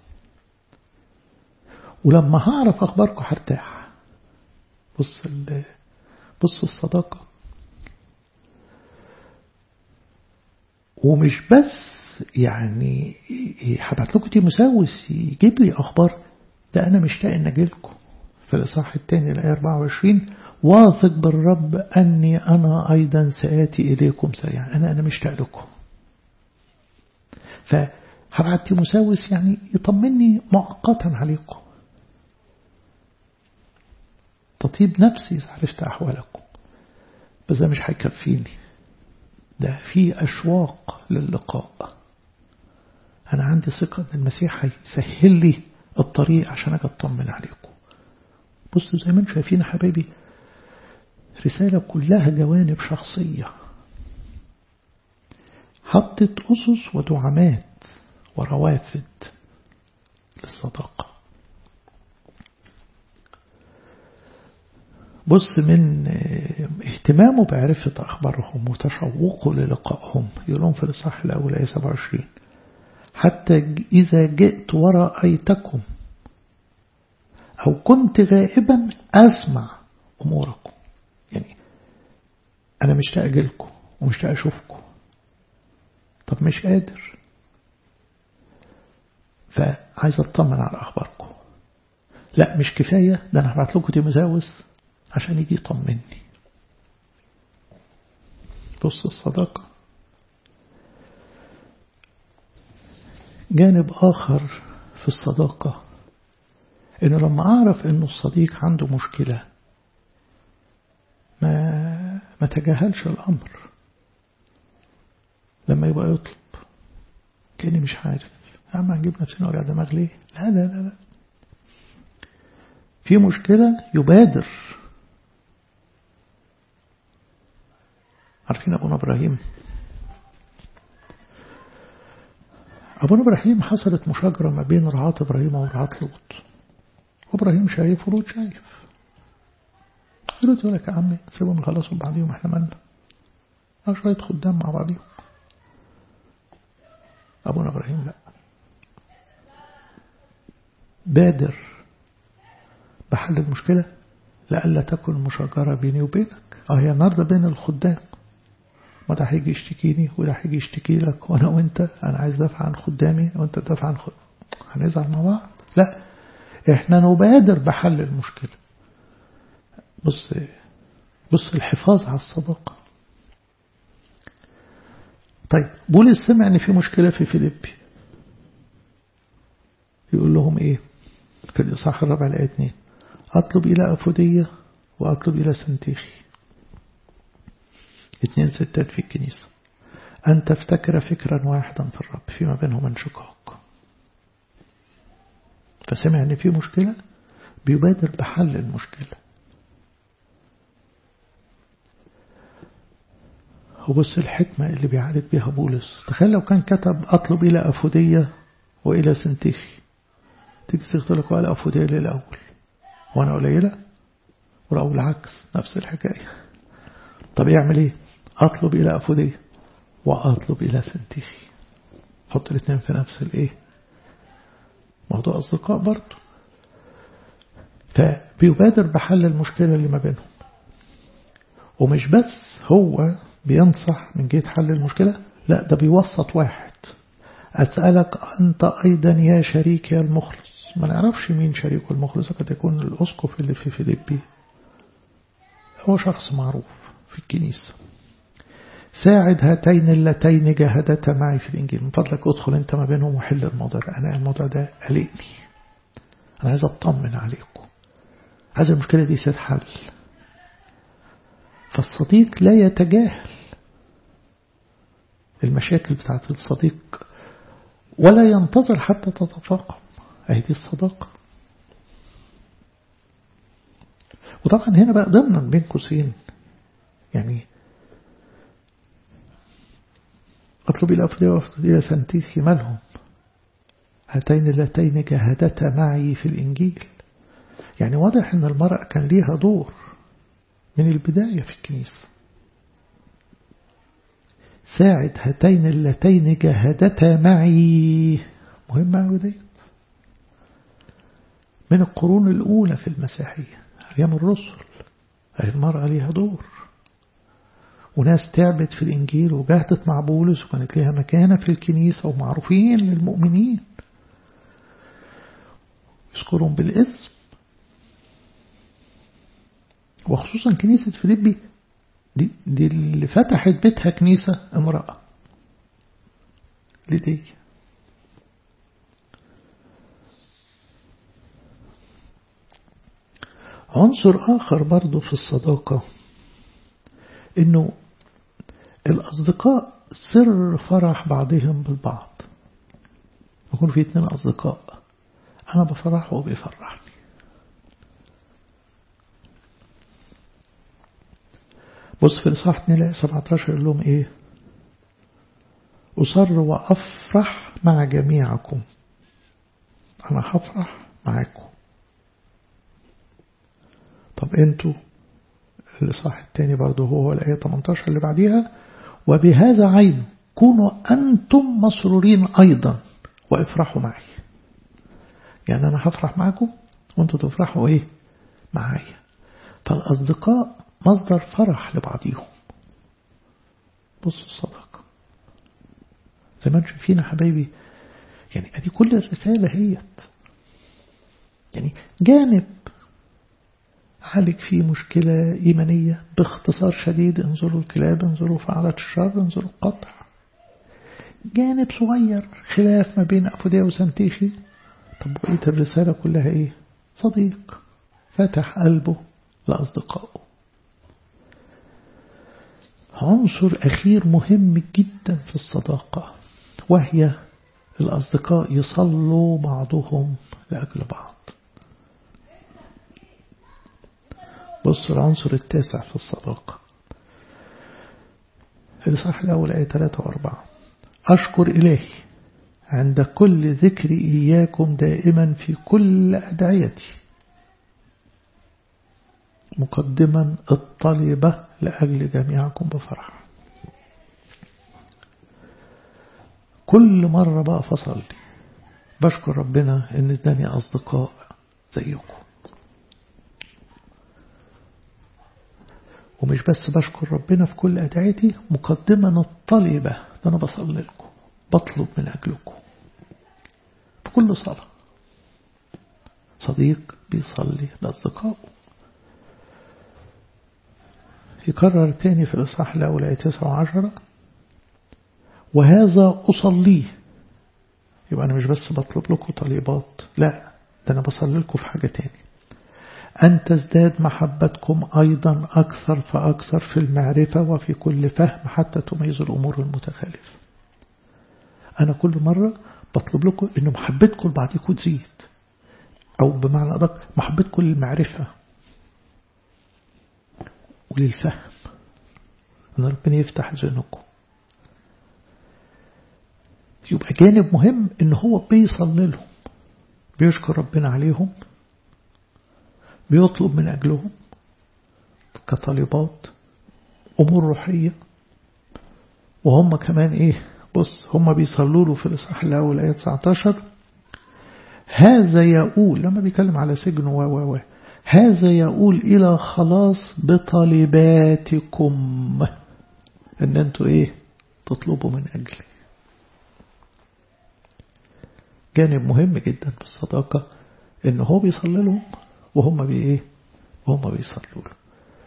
ولما هعرف أخباركم هرتاح بص بص الصداقة ومش بس يعني هبعت لكم تيموساوس يجيب لي أخبار ده أنا مشتاق إن أجيلكم في الإصحاح الثاني الآية 24 واثق بالرب أني أنا أيضا سآتي إليكم سريعا أنا أنا مشتاق لكم فهبعت تيموساوس يعني يطمني مؤقتا عليكم تطيب نفسي إذا عرفت أحوالكم بس ده مش هيكفيني ده في أشواق للقاء أنا عندي ثقة أن المسيح هيسهل لي الطريق عشان أجي أطمن عليكم بصوا زي ما انتم شايفين حبايبي رسالة كلها جوانب شخصية حطت أسس ودعامات وروافد للصداقة بص من اهتمامه بعرفة أخبارهم وتشوقه للقائهم يقولون في الإصحاح الأول آية 27 حتى إذا جئت ورأيتكم أو كنت غائبا أسمع أموركم يعني أنا مشتاق أجيلكم ومشتاق أشوفكم طب مش قادر فعايز أطمن على أخباركم لا مش كفاية ده أنا هبعت لكم تيموساوس عشان يجي يطمني بص الصداقة جانب آخر في الصداقة إنه لما أعرف إنه الصديق عنده مشكلة ما ما تجاهلش الأمر لما يبقى يطلب كأني مش عارف أما نجيب نفسنا وجع دماغ ليه لا لا لا لا في مشكلة يبادر عارفين أبونا إبراهيم أبونا إبراهيم حصلت مشاجرة ما بين رعاة إبراهيم ورعاة لوط وإبراهيم شايف ولوط شايف لوط يقول لك يا عمي سيبهم يخلصوا بعضيهم احنا مالنا أو شوية خدام مع بعضيهم أبونا إبراهيم لا بادر بحل المشكلة لألا تكن مشاجرة بيني وبينك اه هي النهارده بين الخدام ما ده هيجي يشتكيني وده هيجي يشتكي لك وانا وانت انا عايز دافع عن خدامي وانت تدافع عن خد... هنزعل مع بعض لا احنا نبادر بحل المشكلة بص بص الحفاظ على الصداقة طيب بولس سمع ان في مشكلة في فيليبي يقول لهم ايه في الإصحاح الرابع الآية 2 أطلب إلى أفودية وأطلب إلى سنتيخي اثنين ستات في الكنيسة أن تفتكر فكرا واحدا في الرب فيما بينهم انشقاق فسمع أن في مشكلة بيبادر بحل المشكلة وبص الحكمة اللي بيعالج بها بولس تخيل لو كان كتب أطلب إلى أفودية وإلى سنتيخي تيجي تقول لك ولا أفودية للأول وأنا قليلة ولا بالعكس نفس الحكاية طب يعمل إيه أطلب إلى أفودية وأطلب إلى سنتيخي حط الاثنين في نفس الإيه موضوع أصدقاء برضه فبيبادر بحل المشكلة اللي ما بينهم ومش بس هو بينصح من جهة حل المشكلة لا ده بيوسط واحد أسألك أنت أيضا يا شريكي المخلص ما نعرفش مين شريكه المخلص قد يكون الأسقف اللي في فيليبي هو شخص معروف في الكنيسة ساعد هاتين اللتين جاهدتا معي في الإنجيل من فضلك ادخل انت ما بينهم وحل الموضوع ده أنا الموضوع ده قلقني أنا عايز أطمن عليكم عايز المشكلة دي تتحل فالصديق لا يتجاهل المشاكل بتاعت الصديق ولا ينتظر حتى تتفاقم أهي دي الصداقة وطبعا هنا بقى ضمنا بين قوسين يعني أطلب إلى أفضل وأفضل إلى سنتيخي مالهم هاتين اللتين جاهدتا معي في الإنجيل يعني واضح أن المرأة كان ليها دور من البداية في الكنيسة ساعد هاتين اللتين جاهدتا معي مهمة أوي ديت من القرون الأولى في المسيحية أيام الرسل المرأة ليها دور وناس تعبت في الإنجيل وجاهدت مع بولس وكانت لها مكانة في الكنيسة ومعروفين للمؤمنين يذكرهم بالاسم وخصوصا كنيسة فيليبي دي, دي اللي فتحت بيتها كنيسة امرأة لدي عنصر آخر برضو في الصداقة إنه الأصدقاء سر فرح بعضهم بالبعض يكون في اتنين أصدقاء أنا بفرح وهو بيفرحني بص في الإصحاح 2 لا 17 يقول لهم إيه أصر وأفرح مع جميعكم أنا هفرح معاكم طب أنتوا الإصحاح الثاني برضه هو الآية 18 اللي بعديها وبهذا عين كونوا أنتم مسرورين أيضا وافرحوا معي يعني أنا هفرح معكم وأنتوا تفرحوا إيه معايا فالأصدقاء مصدر فرح لبعضهم بصوا الصداقة زي ما انتم شايفين حبايبي يعني ادي كل الرسالة هيت يعني جانب عالج فيه مشكلة إيمانية باختصار شديد انظروا الكلاب انظروا فعلة الشر انظروا القطع جانب صغير خلاف ما بين أفوديا وسنتيخي طب بقية الرسالة كلها إيه صديق فتح قلبه لأصدقائه عنصر أخير مهم جدا في الصداقة وهي الأصدقاء يصلوا بعضهم لأجل بعض بصوا العنصر التاسع في الصداقة الإصحاح الأول آية 3 و4 أشكر إلهي عند كل ذكر إياكم دائما في كل أدعيتي مقدما الطلبة لأجل جميعكم بفرح كل مرة بقى فصلي بشكر ربنا ان اداني اصدقاء زيكم ومش بس بشكر ربنا في كل أدعيتي مقدما الطلبة ده أنا بصلي لكم بطلب من أجلكم في كل صلاة صديق بيصلي لأصدقائه يكرر تاني في الإصحاح الأول آية 9 وعشرة وهذا أصليه يبقى أنا مش بس بطلب لكم طلبات لا ده أنا بصلي لكم في حاجة تاني أن تزداد محبتكم أيضا أكثر فأكثر في المعرفة وفي كل فهم حتى تميز الأمور المتخالفة أنا كل مرة بطلب لكم أن محبتكم لبعضكم تزيد أو بمعنى أدق محبتكم للمعرفة وللفهم أن ربنا يفتح ذهنكم يبقى جانب مهم ان هو بيصلي لهم بيشكر ربنا عليهم بيطلب من أجلهم كطالبات أمور روحية وهم كمان إيه بص هم بيصلوا له في الإصحاح الأول آية 19 هذا يقول لما بيتكلم على سجن و و و هذا يقول إلى خلاص بطالباتكم إن أنتوا إيه تطلبوا من أجلي جانب مهم جدا في الصداقة إن هو بيصلي لهم وهم بإيه وهم بيصلوا له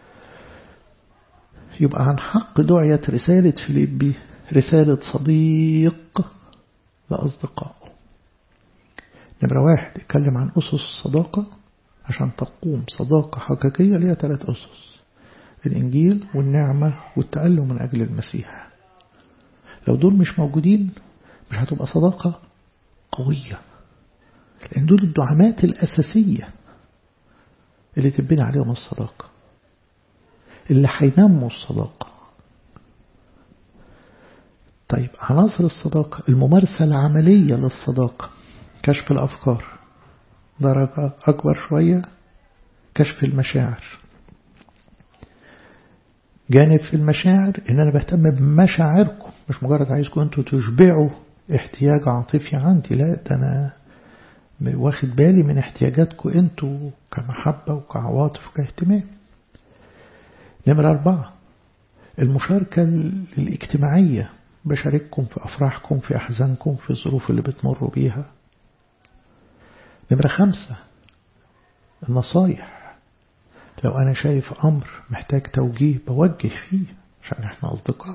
يبقى عن حق دعية رسالة فيليبي رسالة صديق لأصدقائه نمرة واحد اتكلم عن أسس الصداقة عشان تقوم صداقة حقيقية ليها ثلاث أسس الإنجيل والنعمة والتألم من أجل المسيح لو دول مش موجودين مش هتبقى صداقة قوية لأن دول الدعامات الأساسية اللي تبني عليهم الصداقة اللي هينموا الصداقة طيب عناصر الصداقة الممارسة العملية للصداقة كشف الأفكار درجة أكبر شوية كشف المشاعر جانب في المشاعر إن أنا بهتم بمشاعركم مش مجرد عايزكم أنتوا تشبعوا احتياج عاطفي عندي لا ده أنا واخد بالي من احتياجاتكم انتوا كمحبة وكعواطف وكاهتمام نمرة أربعة المشاركة الاجتماعية بشارككم في أفراحكم في أحزانكم في الظروف اللي بتمروا بيها نمرة خمسة النصايح لو أنا شايف أمر محتاج توجيه بوجه فيه عشان احنا أصدقاء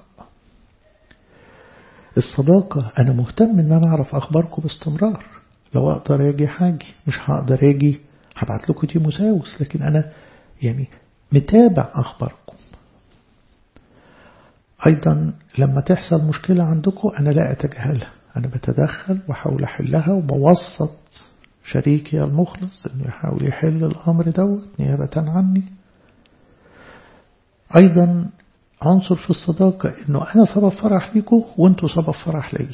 الصداقة أنا مهتم إن أنا أعرف أخباركم باستمرار لو أقدر أجي حاجي مش هقدر أجي هبعت لكم تيموساوس لكن أنا يعني متابع أخباركم أيضا لما تحصل مشكلة عندكم أنا لا أتجاهلها أنا بتدخل وحاول أحلها وبوسط شريكي المخلص أنه يحاول يحل الأمر دوت نيابة عني أيضا عنصر في الصداقة أنه أنا سبب فرح ليكم وأنتوا سبب فرح لي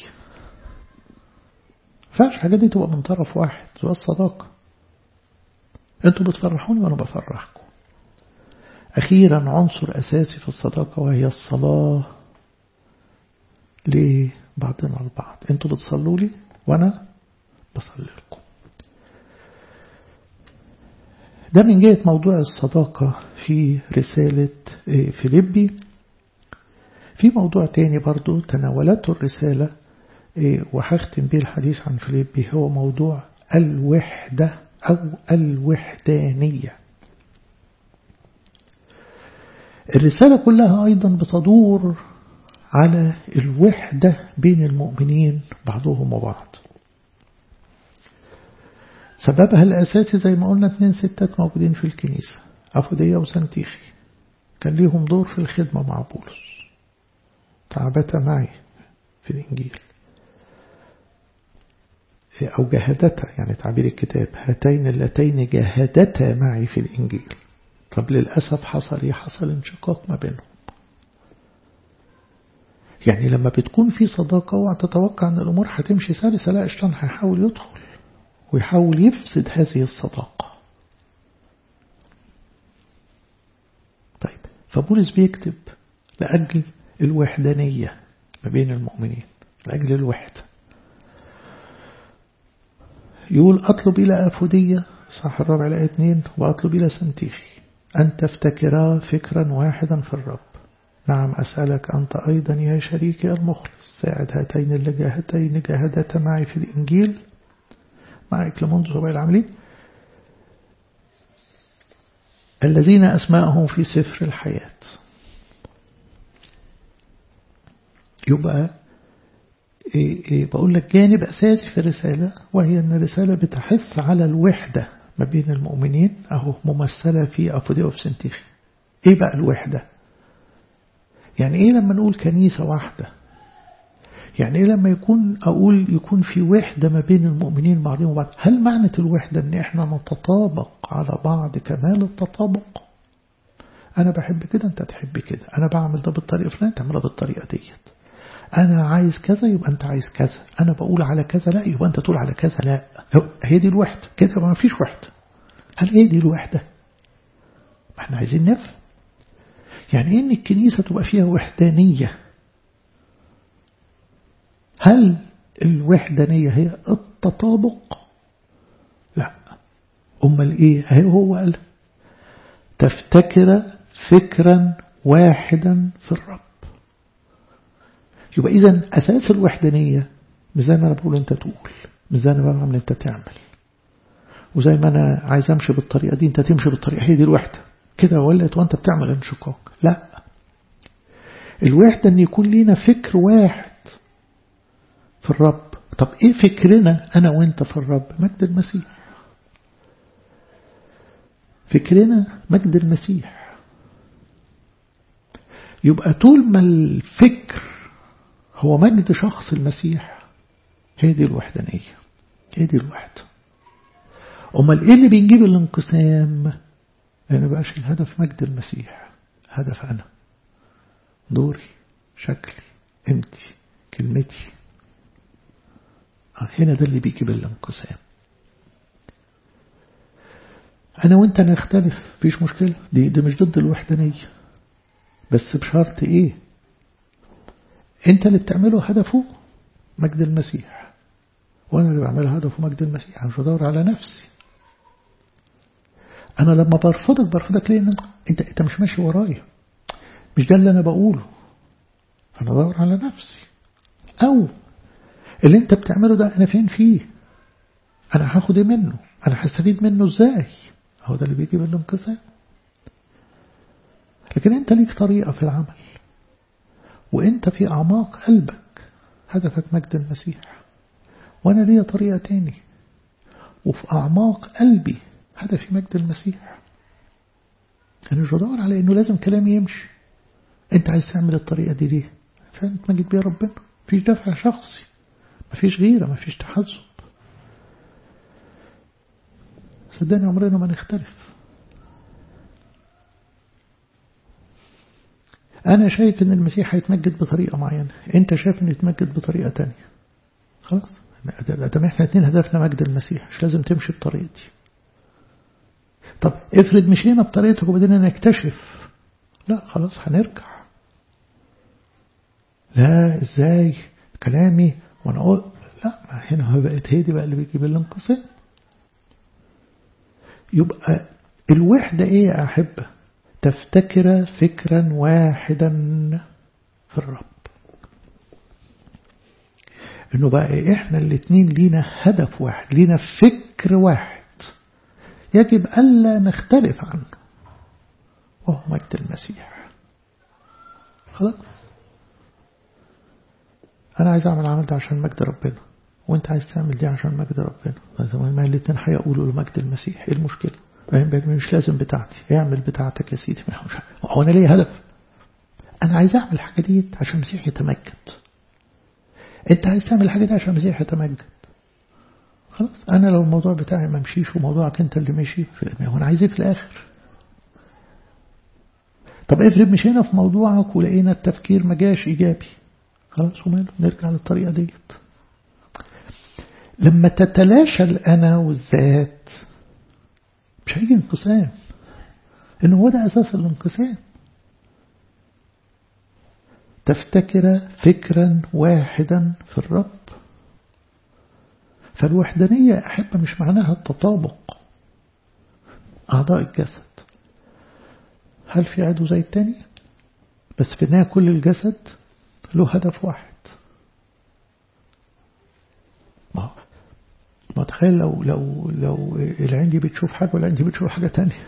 فاش حاجة دي تبقى من طرف واحد زي الصداقة أنتوا بتفرحوني وأنا بفرحكم أخيرا عنصر أساسي في الصداقة وهي الصلاة لبعضنا البعض أنتوا بتصلوا لي وأنا بصلي لكم ده من جهة موضوع الصداقة في رسالة فيليبي في موضوع تاني برضو تناولته الرسالة وهختم به الحديث عن فيليبي هو موضوع الوحدة أو الوحدانية الرسالة كلها أيضا بتدور على الوحدة بين المؤمنين بعضهم وبعض سببها الأساسي زي ما قلنا اتنين ستات موجودين في الكنيسة أفودية وسنتيخي كان ليهم دور في الخدمة مع بولس تعبتا معي في الإنجيل أو جاهدتا يعني تعبير الكتاب هاتين اللتين جاهدتا معي في الإنجيل طب للأسف حصل ايه حصل انشقاق ما بينهم يعني لما بتكون في صداقة اوعى تتوقع ان الامور هتمشي سلسة لا الشيطان هيحاول يدخل ويحاول يفسد هذه الصداقة طيب فبولس بيكتب لأجل الوحدانية ما بين المؤمنين لأجل الوحدة يقول أطلب إلى أفودية صح الرابع الآية 2 وأطلب إلى سنتيخي أن تفتكرا فكرا واحدا في الرب نعم أسألك أنت أيضا يا شريكي المخلص ساعد هاتين اللجاهتين جاهدتا معي في الإنجيل مع إكلمون زباء العاملين الذين أسماءهم في سفر الحياة يبقى إيه إيه بقول لك جانب أساسي في الرسالة وهي أن الرسالة بتحث على الوحدة ما بين المؤمنين أهو ممثلة في أفوديو في سنتيخي إيه بقى الوحدة يعني إيه لما نقول كنيسة واحدة يعني إيه لما يكون أقول يكون في وحدة ما بين المؤمنين بعضهم وبعض هل معنى الوحدة أن إحنا نتطابق على بعض كمال التطابق أنا بحب كده أنت تحب كده أنا بعمل ده بالطريقة الفلانية تعملها بالطريقة ديت أنا عايز كذا يبقى أنت عايز كذا أنا بقول على كذا لا يبقى أنت تقول على كذا لا هي دي الوحدة كده ما فيش وحدة هل هي دي الوحدة ما احنا عايزين نفهم يعني إيه إن الكنيسة تبقى فيها وحدانية هل الوحدانية هي التطابق لا أمال إيه هي هو قال تفتكر فكرا واحدا في الرب يبقى إذا أساس الوحدانية مش زي ما أنا بقول أنت تقول مش زي ما أنا بعمل أنت تعمل وزي ما أنا عايز أمشي بالطريقة دي أنت تمشي بالطريقة هي دي الوحدة كده ولت وأنت بتعمل انشقاق لا الوحدة أن يكون لينا فكر واحد في الرب طب إيه فكرنا أنا وأنت في الرب مجد المسيح فكرنا مجد المسيح يبقى طول ما الفكر هو مجد شخص المسيح هي دي الوحدانية هي دي الوحدة أمال إيه اللي بينجيب الانقسام لأن بقاش الهدف مجد المسيح هدف أنا دوري شكلي قيمتي كلمتي هنا ده اللي بيجيب الانقسام أنا وأنت نختلف فيش مشكلة دي, دي مش ضد الوحدانية بس بشرط إيه أنت اللي بتعمله هدفه مجد المسيح وأنا اللي بعمله هدفه مجد المسيح أنا مش بدور على نفسي أنا لما برفضك برفضك ليه أنت, أنت مش ماشي ورايا مش ده اللي أنا بقوله أنا بدور على نفسي أو اللي أنت بتعمله ده أنا فين فيه أنا هاخد إيه منه أنا هستفيد منه إزاي هو ده اللي بيجي بالانقسام لكن أنت ليك طريقة في العمل وأنت في أعماق قلبك هدفك مجد المسيح وأنا ليا طريقة تاني وفي أعماق قلبي هدفي مجد المسيح أنا مش بدور على إنه لازم كلامي يمشي أنت عايز تعمل الطريقة دي ليه فعلا تمجد بيها ربنا مفيش دفع شخصي مفيش غيرة مفيش تحزب صدقني عمرنا ما نختلف أنا شايف إن المسيح هيتمجد بطريقة معينة أنت شايف إنه يتمجد بطريقة تانية خلاص ده احنا اتنين هدفنا مجد المسيح مش لازم تمشي بطريقتي طب افرض مشينا بطريقتك وبدينا نكتشف لا خلاص هنرجع لا ازاي كلامي وانا اقول لا ما هنا بقت هي دي بقى اللي بيجيب الانقسام يبقى الوحدة ايه يا أحبة تفتكر فكرا واحدا في الرب انه بقى إيه احنا الاتنين لينا هدف واحد لينا فكر واحد يجب ألا نختلف عنه وهو مجد المسيح خلاص أنا عايز أعمل العمل ده عشان مجد ربنا وانت عايز تعمل دي عشان مجد ربنا ما الاثنين هيقولوا لمجد المسيح ايه المشكلة مش لازم بتاعتي اعمل بتاعتك يا سيدي هو انا ليه هدف انا عايز اعمل الحاجة دي عشان المسيح يتمجد انت عايز تعمل الحاجة دي عشان المسيح يتمجد خلاص انا لو الموضوع بتاعي ما مشيش وموضوعك انت اللي مشي هو انا عايز ايه في الاخر طب افرض مشينا في موضوعك ولقينا التفكير ما جاش إيجابي خلاص وماله نرجع للطريقة ديت لما تتلاشى الأنا والذات مش هيجي انقسام إنه هو ده أساس الانقسام تفتكر فكرا واحدا في الرب فالوحدانية أحب مش معناها التطابق أعضاء الجسد هل في عضو زي التاني بس في النهاية كل الجسد له هدف واحد ما ما تخيل لو لو لو العين دي بتشوف حاجة والعين دي بتشوف حاجة تانية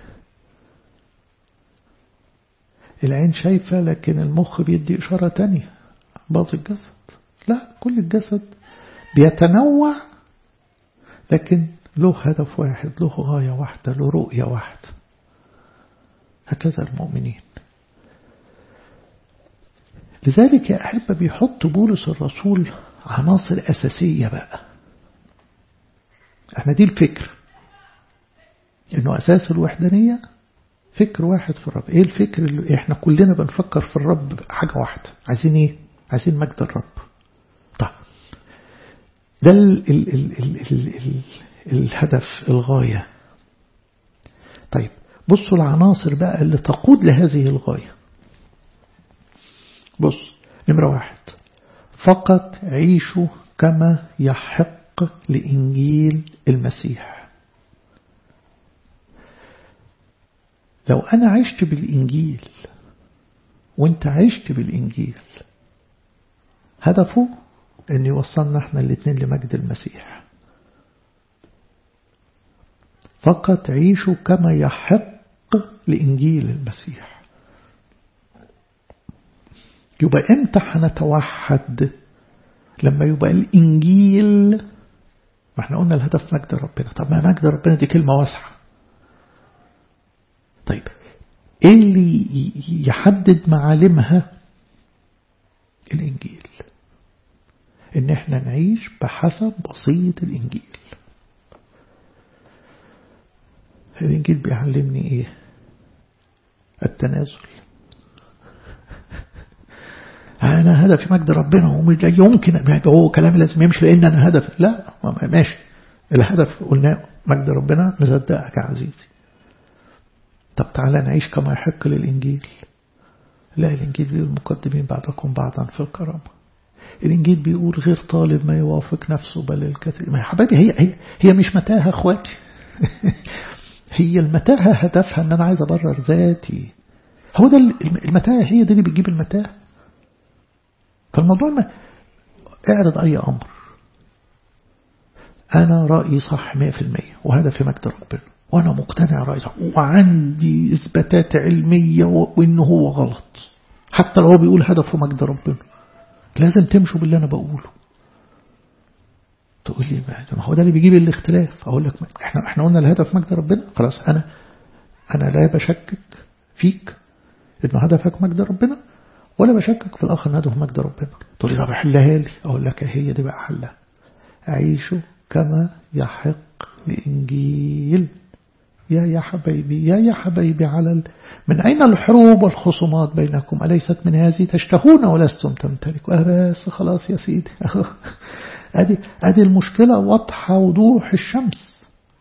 العين شايفة لكن المخ بيدي إشارة تانية باظ الجسد لا كل الجسد بيتنوع لكن له هدف واحد له غاية واحدة له رؤية واحدة هكذا المؤمنين لذلك يا أحبة بيحط بولس الرسول عناصر أساسية بقى احنا دي الفكر انه أساس الوحدانية فكر واحد في الرب ايه الفكر اللي احنا كلنا بنفكر في الرب حاجة واحدة عايزين ايه عايزين مجد الرب طيب ده ال ال ال ال ال ال الهدف الغاية طيب بصوا العناصر بقى اللي تقود لهذه الغاية بص نمرة واحد فقط عيشوا كما يحق لإنجيل المسيح لو أنا عشت بالإنجيل وانت عشت بالإنجيل هدفه أن يوصلنا احنا الاثنين لمجد المسيح فقط عيشوا كما يحق لإنجيل المسيح يبقى امتى هنتوحد لما يبقى الإنجيل ما احنا قلنا الهدف مجد ربنا طب ما مجد ربنا دي كلمة واسعة طيب ايه اللي يحدد معالمها الإنجيل ان احنا نعيش بحسب وصية الإنجيل الإنجيل بيعلمني إيه التنازل أنا هدفي مجد ربنا ومش يمكن هو كلام لازم يمشي لأن أنا هدف لا ماشي الهدف قلنا مجد ربنا مصدقك يا عزيزي طب تعالى نعيش كما يحق للإنجيل لا الإنجيل بيقول المقدمين بعضكم بعضا في الكرامة الإنجيل بيقول غير طالب ما يوافق نفسه بل الكثير ما يا حبايبي هي, هي, هي مش متاهة أخواتي هي المتاهة هدفها ان انا عايز ابرر ذاتي هو ده المتاهة هي دي اللي بتجيب المتاهة فالموضوع ما اعرض اي امر انا رأيي صح 100% وهدفي مجد ربنا وانا مقتنع رأيي صح وعندي اثباتات علمية وانه هو غلط حتى لو هو بيقول هدفه مجد ربنا لازم تمشوا باللي انا بقوله تقول لي ما هو ده اللي بيجيب الاختلاف اقول لك احنا احنا قلنا الهدف مجد ربنا خلاص انا انا لا بشكك فيك انه هدفك مجد ربنا ولا بشكك في الاخر ان هدفه مجد ربنا تقول لي طب حلها لي اقول لك هي دي بقى حلها عيشوا كما يحق لانجيل يا يا حبايبي يا يا حبايبي على ال... من أين الحروب والخصومات بينكم أليست من هذه تشتهون ولستم تمتلكوا بس خلاص يا سيدي أدي, أدي المشكلة واضحة وضوح الشمس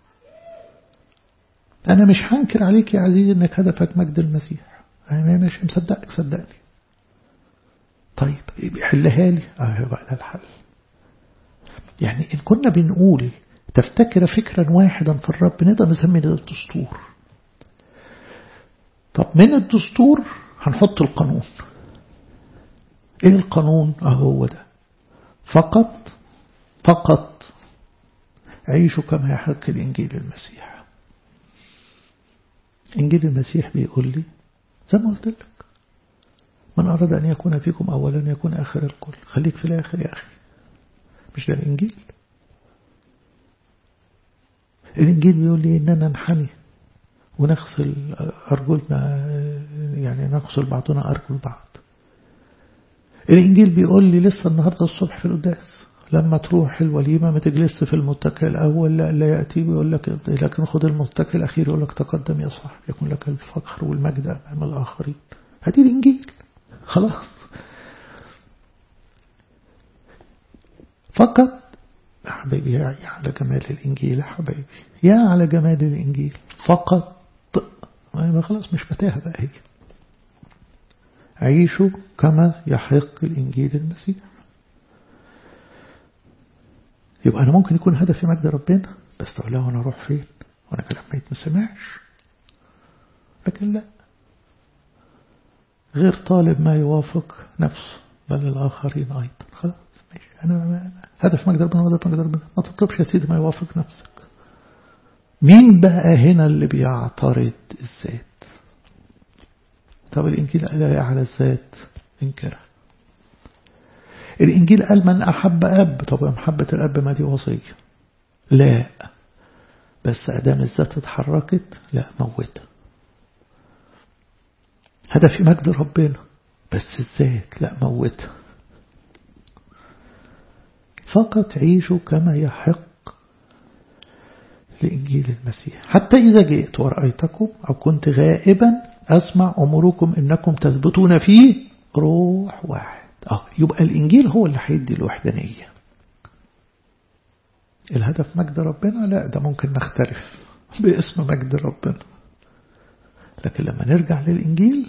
أنا مش هنكر عليك يا عزيزي أنك هدفك مجد المسيح أنا مش مصدقك صدقني طيب حلها لي اه بقى ده الحل يعني إن كنا بنقول تفتكر فكرا واحدا في الرب نقدر نسمي ده الدستور طب من الدستور هنحط القانون ايه القانون اهو ده فقط فقط عيشوا كما يحق الإنجيل المسيح إنجيل المسيح بيقول لي زي ما قلت لك من أراد أن يكون فيكم أولا يكون آخر الكل خليك في الآخر يا أخي مش ده الإنجيل الإنجيل بيقول لي إننا نحني ونغسل أرجلنا يعني نغسل بعضنا أرجل بعض الإنجيل بيقول لي لسه النهاردة الصبح في القداس لما تروح الوليمة ما تجلس في المتكئ الأول لا, لا يأتي ويقول لك لكن خد المتكئ الأخير يقول لك تقدم يا صاحبي يكون لك الفخر والمجد أمام الآخرين هدي الإنجيل خلاص فقط يا حبيبي يا على جمال الإنجيل يا حبيبي يا على جمال الإنجيل فقط ما خلاص مش متاهة بقى هي عيشوا كما يحق الإنجيل المسيح يبقى أنا ممكن يكون هدفي مجد ربنا بس طب لا أنا أروح فين وأنا كلام ميت ما سمعش لكن لا غير طالب ما يوافق نفسه بل الآخرين أيضا خلاص ماشي أنا هدف مجد ربنا وهدف مجد ربنا ما تطلبش يا سيدي ما يوافق نفسك مين بقى هنا اللي بيعترض الذات طب الإنجيل قال لا على الذات انكرها الإنجيل قال من أحب أب طب محبة الأب ما دي وصية لا بس أدام الذات اتحركت لا موتها هدفي مجد ربنا بس الذات لا موتها فقط عيشوا كما يحق لإنجيل المسيح حتى إذا جئت ورأيتكم أو كنت غائبا أسمع أموركم إنكم تثبتون فيه روح واحد آه يبقى الإنجيل هو اللي هيدي الوحدانية الهدف مجد ربنا لا ده ممكن نختلف باسم مجد ربنا لكن لما نرجع للإنجيل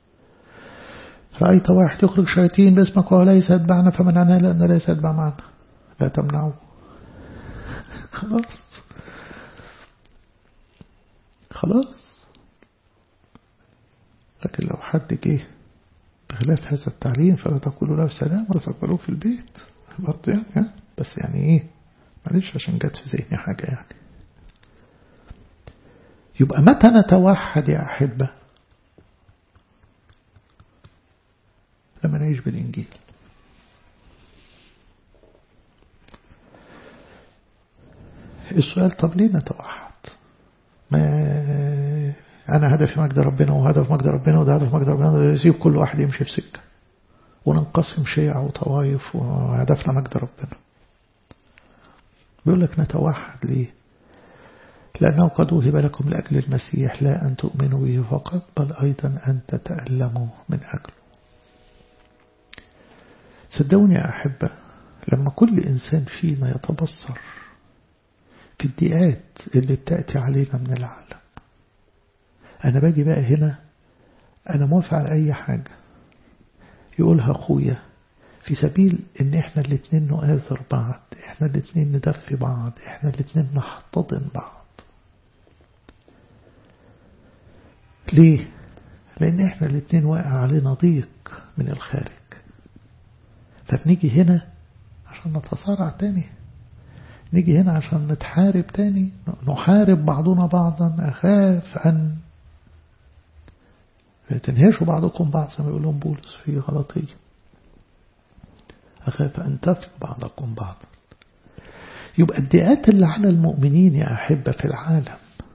رأيت واحد يخرج شياطين باسمك وهو ليس يتبعنا فمنعنا لأنه ليس يتبع معنا لا تمنعه خلاص خلاص لكن لو حد جه بخلاف هذا التعليم فلا تقولوا له سلام ولا تقبلوه في البيت برضه يعني بس يعني ايه معلش عشان جت في ذهني حاجة يعني يبقى متى نتوحد يا أحبة لما نعيش بالإنجيل السؤال طب ليه نتوحد ما أنا هدفي مجد ربنا وهدف مجد ربنا وده هدف مجد ربنا يسيب كل واحد يمشي في سكة وننقسم شيع وطوائف وهدفنا مجد ربنا بيقول لك نتوحد ليه لأنه قد وهب لكم لأجل المسيح لا أن تؤمنوا به فقط بل أيضا أن تتألموا من أجله صدقوني يا أحبة لما كل إنسان فينا يتبصر في الدقات اللي بتأتي علينا من العالم أنا باجي بقى هنا أنا موافق على أي حاجة يقولها أخويا في سبيل ان احنا الاتنين نؤثر بعض احنا الاتنين ندفي بعض احنا الاتنين نحتضن بعض ليه لان احنا الاتنين واقع علينا ضيق من الخارج فبنيجي هنا عشان نتصارع تاني نيجي هنا عشان نتحارب تاني نحارب بعضنا بعضا أخاف أن تنهشوا بعضكم بعض زي ما يقول لهم بولس في غلطيه أخاف أن تفل بعضكم بعضا يبقى الدئات اللي على المؤمنين يا أحبة في العالم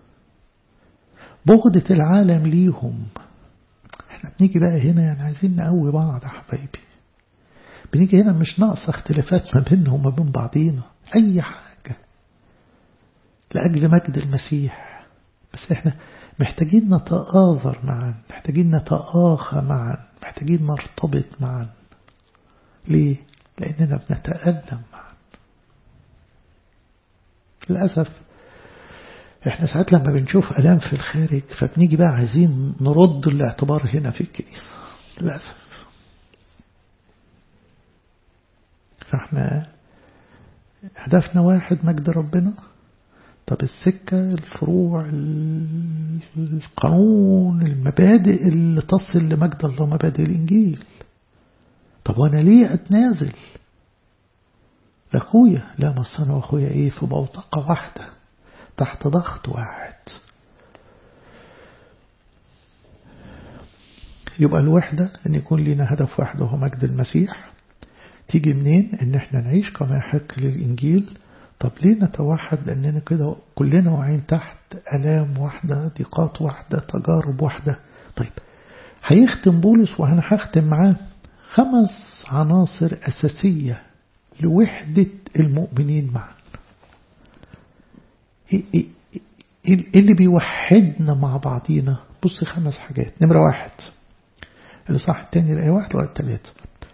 بغضة العالم ليهم احنا بنيجي بقى هنا يعني عايزين نقوي بعض يا حبايبي بنيجي هنا مش ناقص اختلافات ما بينهم وما بين بعضينا أي حاجة لأجل مجد المسيح بس احنا محتاجين نتآذر معا محتاجين نتآخى معا محتاجين نرتبط معا ليه؟ لأننا بنتألم معا للأسف احنا ساعات لما بنشوف ألام في الخارج فبنيجي بقى عايزين نرد الاعتبار هنا في الكنيسة للأسف فاحنا هدفنا واحد مجد ربنا طب السكة الفروع القانون المبادئ اللي تصل لمجد الله مبادئ الإنجيل طب وانا ليه اتنازل لاخويا لا بس انا واخويا ايه في بوتقة واحدة تحت ضغط واحد يبقى الوحدة ان يكون لنا هدف واحد وهو مجد المسيح تيجي منين ان احنا نعيش كما يحق للانجيل طب ليه نتوحد لاننا كده كلنا واعيين تحت الام واحدة ضيقات واحدة تجارب واحدة طيب هيختم بولس وانا هختم معاه خمس عناصر أساسية لوحدة المؤمنين معا إيه اللي بيوحدنا مع بعضينا بص خمس حاجات نمرة واحد الإصحاح الثاني الآية واحد لغاية ثلاثة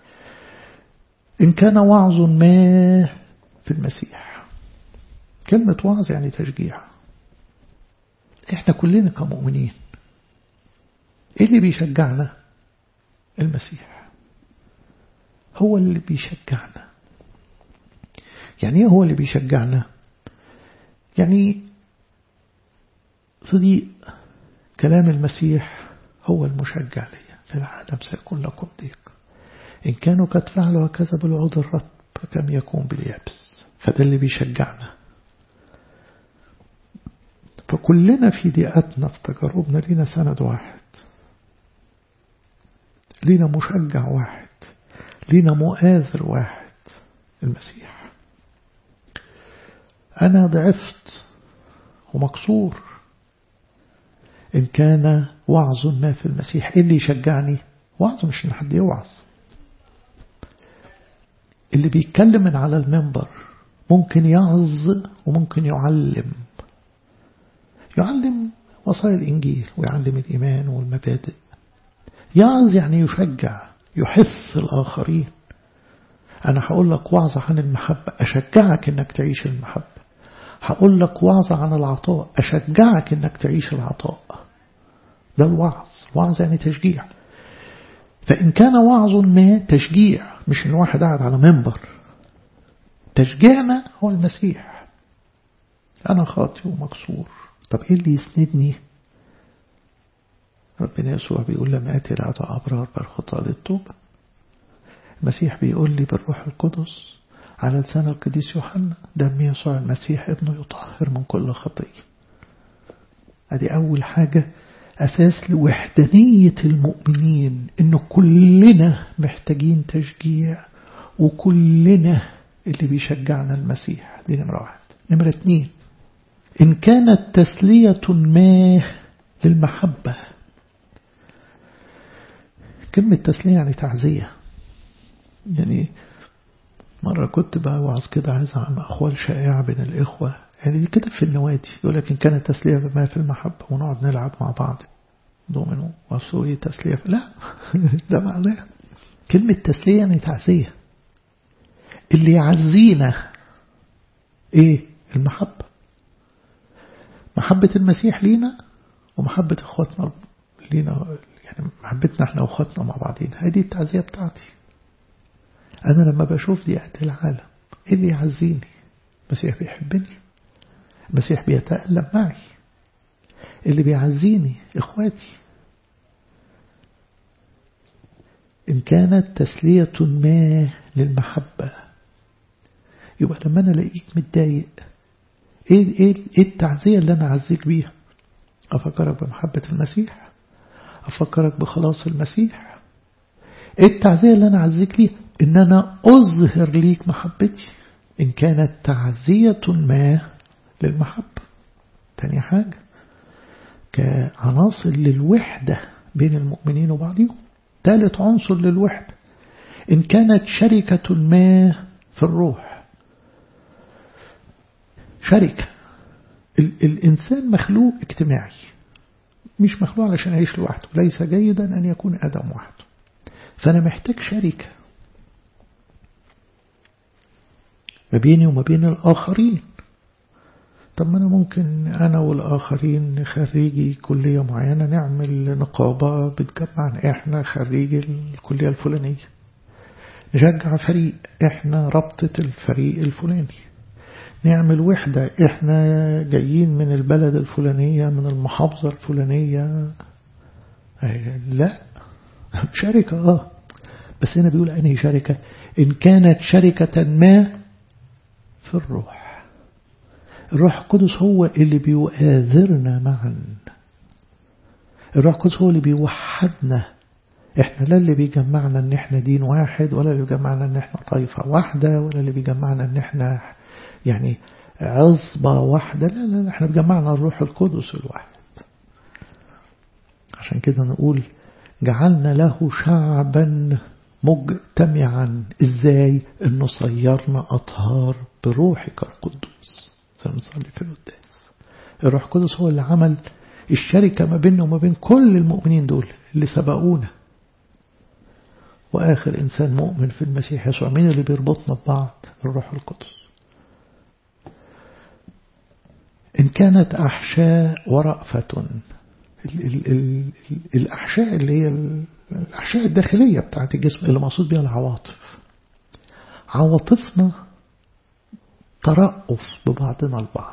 إن كان وعظ ما في المسيح كلمة وعظ يعني تشجيع إحنا كلنا كمؤمنين إيه اللي بيشجعنا المسيح هو اللي بيشجعنا يعني إيه هو اللي بيشجعنا يعني صديق كلام المسيح هو المشجع لي في العالم سيكون لكم ضيق إن كانوا قد فعلوا هكذا بالعود الرطب كم يكون باليابس فده اللي بيشجعنا فكلنا في ضيقتنا في تجاربنا لينا سند واحد لينا مشجع واحد لينا مؤاثر واحد المسيح أنا ضعفت ومكسور إن كان وعظ ما في المسيح إيه اللي يشجعني وعظ مش إن حد يوعظ اللي بيتكلم من على المنبر ممكن يعظ وممكن يعلم يعلم وصايا الإنجيل ويعلم الإيمان والمبادئ يعظ يعني يشجع يحث الآخرين أنا هقول لك وعظة عن المحبة أشجعك إنك تعيش المحبة هقول لك وعظة عن العطاء أشجعك إنك تعيش العطاء ده الوعظ وعظ يعني تشجيع فإن كان وعظ ما تشجيع مش إن واحد قاعد على منبر تشجيعنا هو المسيح أنا خاطئ ومكسور طب إيه اللي يسندني ربنا يسوع بيقول لما أتي لأعطى أبرار بالخطى للتوبة المسيح بيقول لي بالروح القدس على لسان القديس يوحنا دم يسوع المسيح ابنه يطهر من كل خطية ادي أول حاجة أساس لوحدانية المؤمنين إنه كلنا محتاجين تشجيع وكلنا اللي بيشجعنا المسيح دي نمرة واحد نمرة اتنين إن كانت تسلية ما للمحبة كلمة تسلية يعني تعزية يعني مرة كنت بوعظ كده عايز عن أخوال شائعة بين الإخوة يعني دي كده في النوادي يقول لك إن كانت تسلية بما في المحبة ونقعد نلعب مع بعض دومينو وسوري تسلية لا ده معناه كلمة تسلية يعني تعزية اللي يعزينا ايه المحبة محبة المسيح لينا ومحبة اخواتنا لينا يعني محبتنا احنا واخواتنا مع بعضين هذه التعزية بتاعتي انا لما بشوف ضيقة العالم ايه اللي يعزيني المسيح بيحبني المسيح بيتألم معي اللي بيعزيني إخواتي إن كانت تسلية ما للمحبة يبقى لما أنا ألاقيك متضايق إيه, إيه, إيه التعزية اللي أنا أعزيك بيها أفكرك بمحبة المسيح أفكرك بخلاص المسيح إيه التعزية اللي أنا أعزيك ليها إن أنا أظهر ليك محبتي إن كانت تعزية ما للمحبة تاني حاجة كعناصر للوحدة بين المؤمنين وبعضهم ثالث عنصر للوحدة إن كانت شركة ما في الروح شركة ال الإنسان مخلوق اجتماعي مش مخلوق علشان يعيش لوحده ليس جيدا أن يكون آدم وحده فأنا محتاج شركة ما بيني وما بين الآخرين طب ما أنا ممكن أنا والآخرين خريجي كلية معينة نعمل نقابة بتجمعنا إحنا خريجي الكلية الفلانية نشجع فريق إحنا ربطة الفريق الفلاني نعمل وحدة إحنا جايين من البلد الفلانية من المحافظة الفلانية لا شركة آه بس هنا بيقول أنهي شركة إن كانت شركة ما في الروح الروح القدس هو اللي بيؤاذرنا معا الروح القدس هو اللي بيوحدنا احنا لا اللي بيجمعنا ان احنا دين واحد ولا اللي بيجمعنا ان احنا طائفة واحدة ولا اللي بيجمعنا ان احنا يعني عصبة واحدة لا لا, لا احنا بيجمعنا الروح القدس الواحد عشان كده نقول جعلنا له شعبا مجتمعا ازاي انه صيرنا اطهار بروحك القدوس سنصلي في القداس الروح القدس هو اللي عمل الشركة ما بيننا وما بين كل المؤمنين دول اللي سبقونا وآخر إنسان مؤمن في المسيح يسوع مين اللي بيربطنا ببعض الروح القدس إن كانت أحشاء ورأفة ال ال ال الأحشاء اللي هي الأحشاء الداخلية بتاعت الجسم اللي مقصود بها العواطف عواطفنا ترأف ببعضنا البعض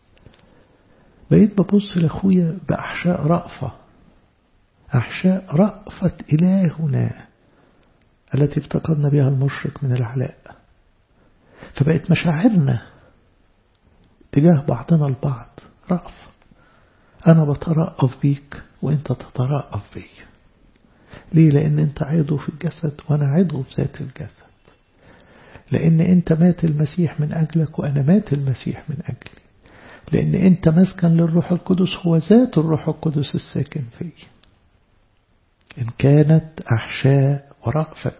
بقيت ببص لأخويا بأحشاء رأفة أحشاء رأفة إلهنا التي افتقدنا بها المشرق من العلاء فبقت مشاعرنا تجاه بعضنا البعض رأف أنا بترأف بيك وأنت تترأف بي ليه لأن أنت عضو في الجسد وأنا عضو في ذات الجسد لأن أنت مات المسيح من أجلك وأنا مات المسيح من أجلي لأن أنت مسكن للروح القدس هو ذات الروح القدس الساكن فيه إن كانت أحشاء ورأفة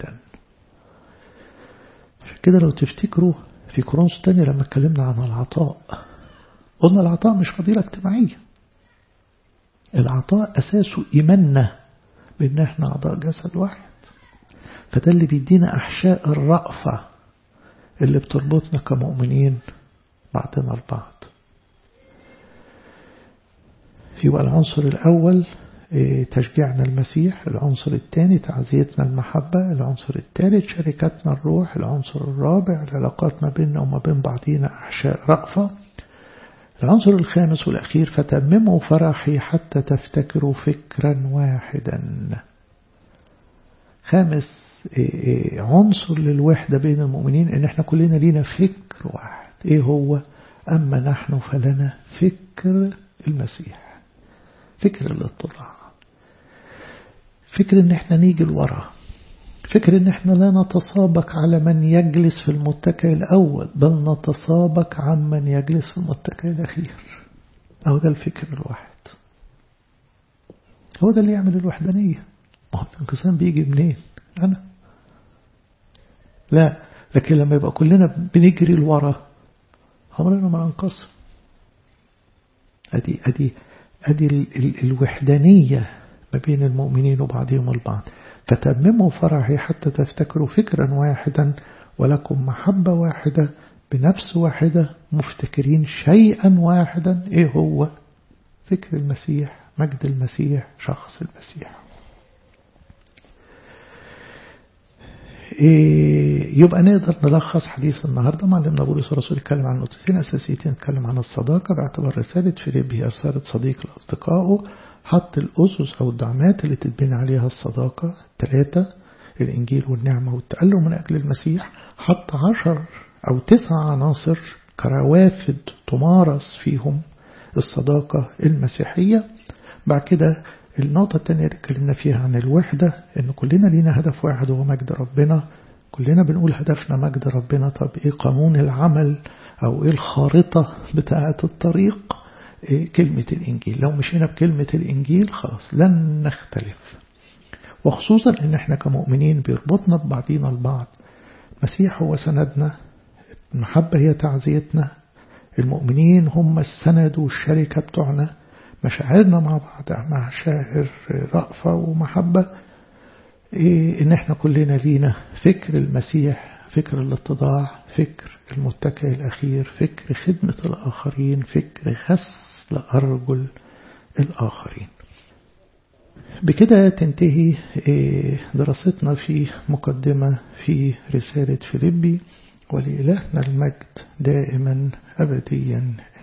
كده لو تفتكروا في كورنثوس تاني لما اتكلمنا عن العطاء قلنا العطاء مش فضيلة اجتماعية العطاء أساسه إيماننا بأن احنا أعضاء جسد واحد فده اللي بيدينا أحشاء الرأفة اللي بتربطنا كمؤمنين بعضنا البعض يبقى العنصر الأول تشجيعنا المسيح العنصر الثاني تعزيتنا المحبة العنصر الثالث شركتنا الروح العنصر الرابع العلاقات ما بيننا وما بين بعضينا أحشاء رأفة العنصر الخامس والأخير فتمموا فرحي حتى تفتكروا فكرا واحدا خامس عنصر للوحدة بين المؤمنين ان احنا كلنا لينا فكر واحد ايه هو اما نحن فلنا فكر المسيح فكر الاتضاع فكر ان احنا نيجي لورا فكر ان احنا لا نتسابق على من يجلس في المتكئ الاول بل نتسابق عن من يجلس في المتكئ الاخير او ده الفكر الواحد هو ده اللي يعمل الوحدانية ما هو الانقسام بيجي منين انا لا لكن لما يبقى كلنا بنجري لورا عمرنا ما ننقسم ادي ادي ادي ال ال الوحدانية ما بين المؤمنين وبعضهم البعض فتمموا فرحي حتى تفتكروا فكرا واحدا ولكم محبة واحدة بنفس واحدة مفتكرين شيئا واحدا ايه هو فكر المسيح مجد المسيح شخص المسيح إيه يبقى نقدر نلخص حديث النهاردة معلمنا بولس الرسول يتكلم عن نقطتين أساسيتين يتكلم عن الصداقة باعتبار رسالة فيليب هي رسالة صديق لأصدقائه حط الأسس أو الدعمات اللي تتبني عليها الصداقة ثلاثة الإنجيل والنعمة والتألم من أجل المسيح حط عشر أو تسع عناصر كروافد تمارس فيهم الصداقة المسيحية بعد كده النقطة الثانية اللي اتكلمنا فيها عن الوحدة إن كلنا لينا هدف واحد وهو مجد ربنا كلنا بنقول هدفنا مجد ربنا طب إيه قانون العمل أو إيه الخارطة بتاعة الطريق إيه كلمة الإنجيل لو مشينا بكلمة الإنجيل خلاص لن نختلف وخصوصا إن إحنا كمؤمنين بيربطنا ببعضينا البعض مسيح هو سندنا المحبة هي تعزيتنا المؤمنين هم السند والشركة بتوعنا مشاعرنا مع بعض مشاعر رأفة ومحبة إيه إن إحنا كلنا لينا فكر المسيح فكر الاتضاع فكر المتكئ الأخير فكر خدمة الآخرين فكر غسل أرجل الآخرين بكده تنتهي دراستنا في مقدمة في رسالة فيليبي ولإلهنا المجد دائما أبديا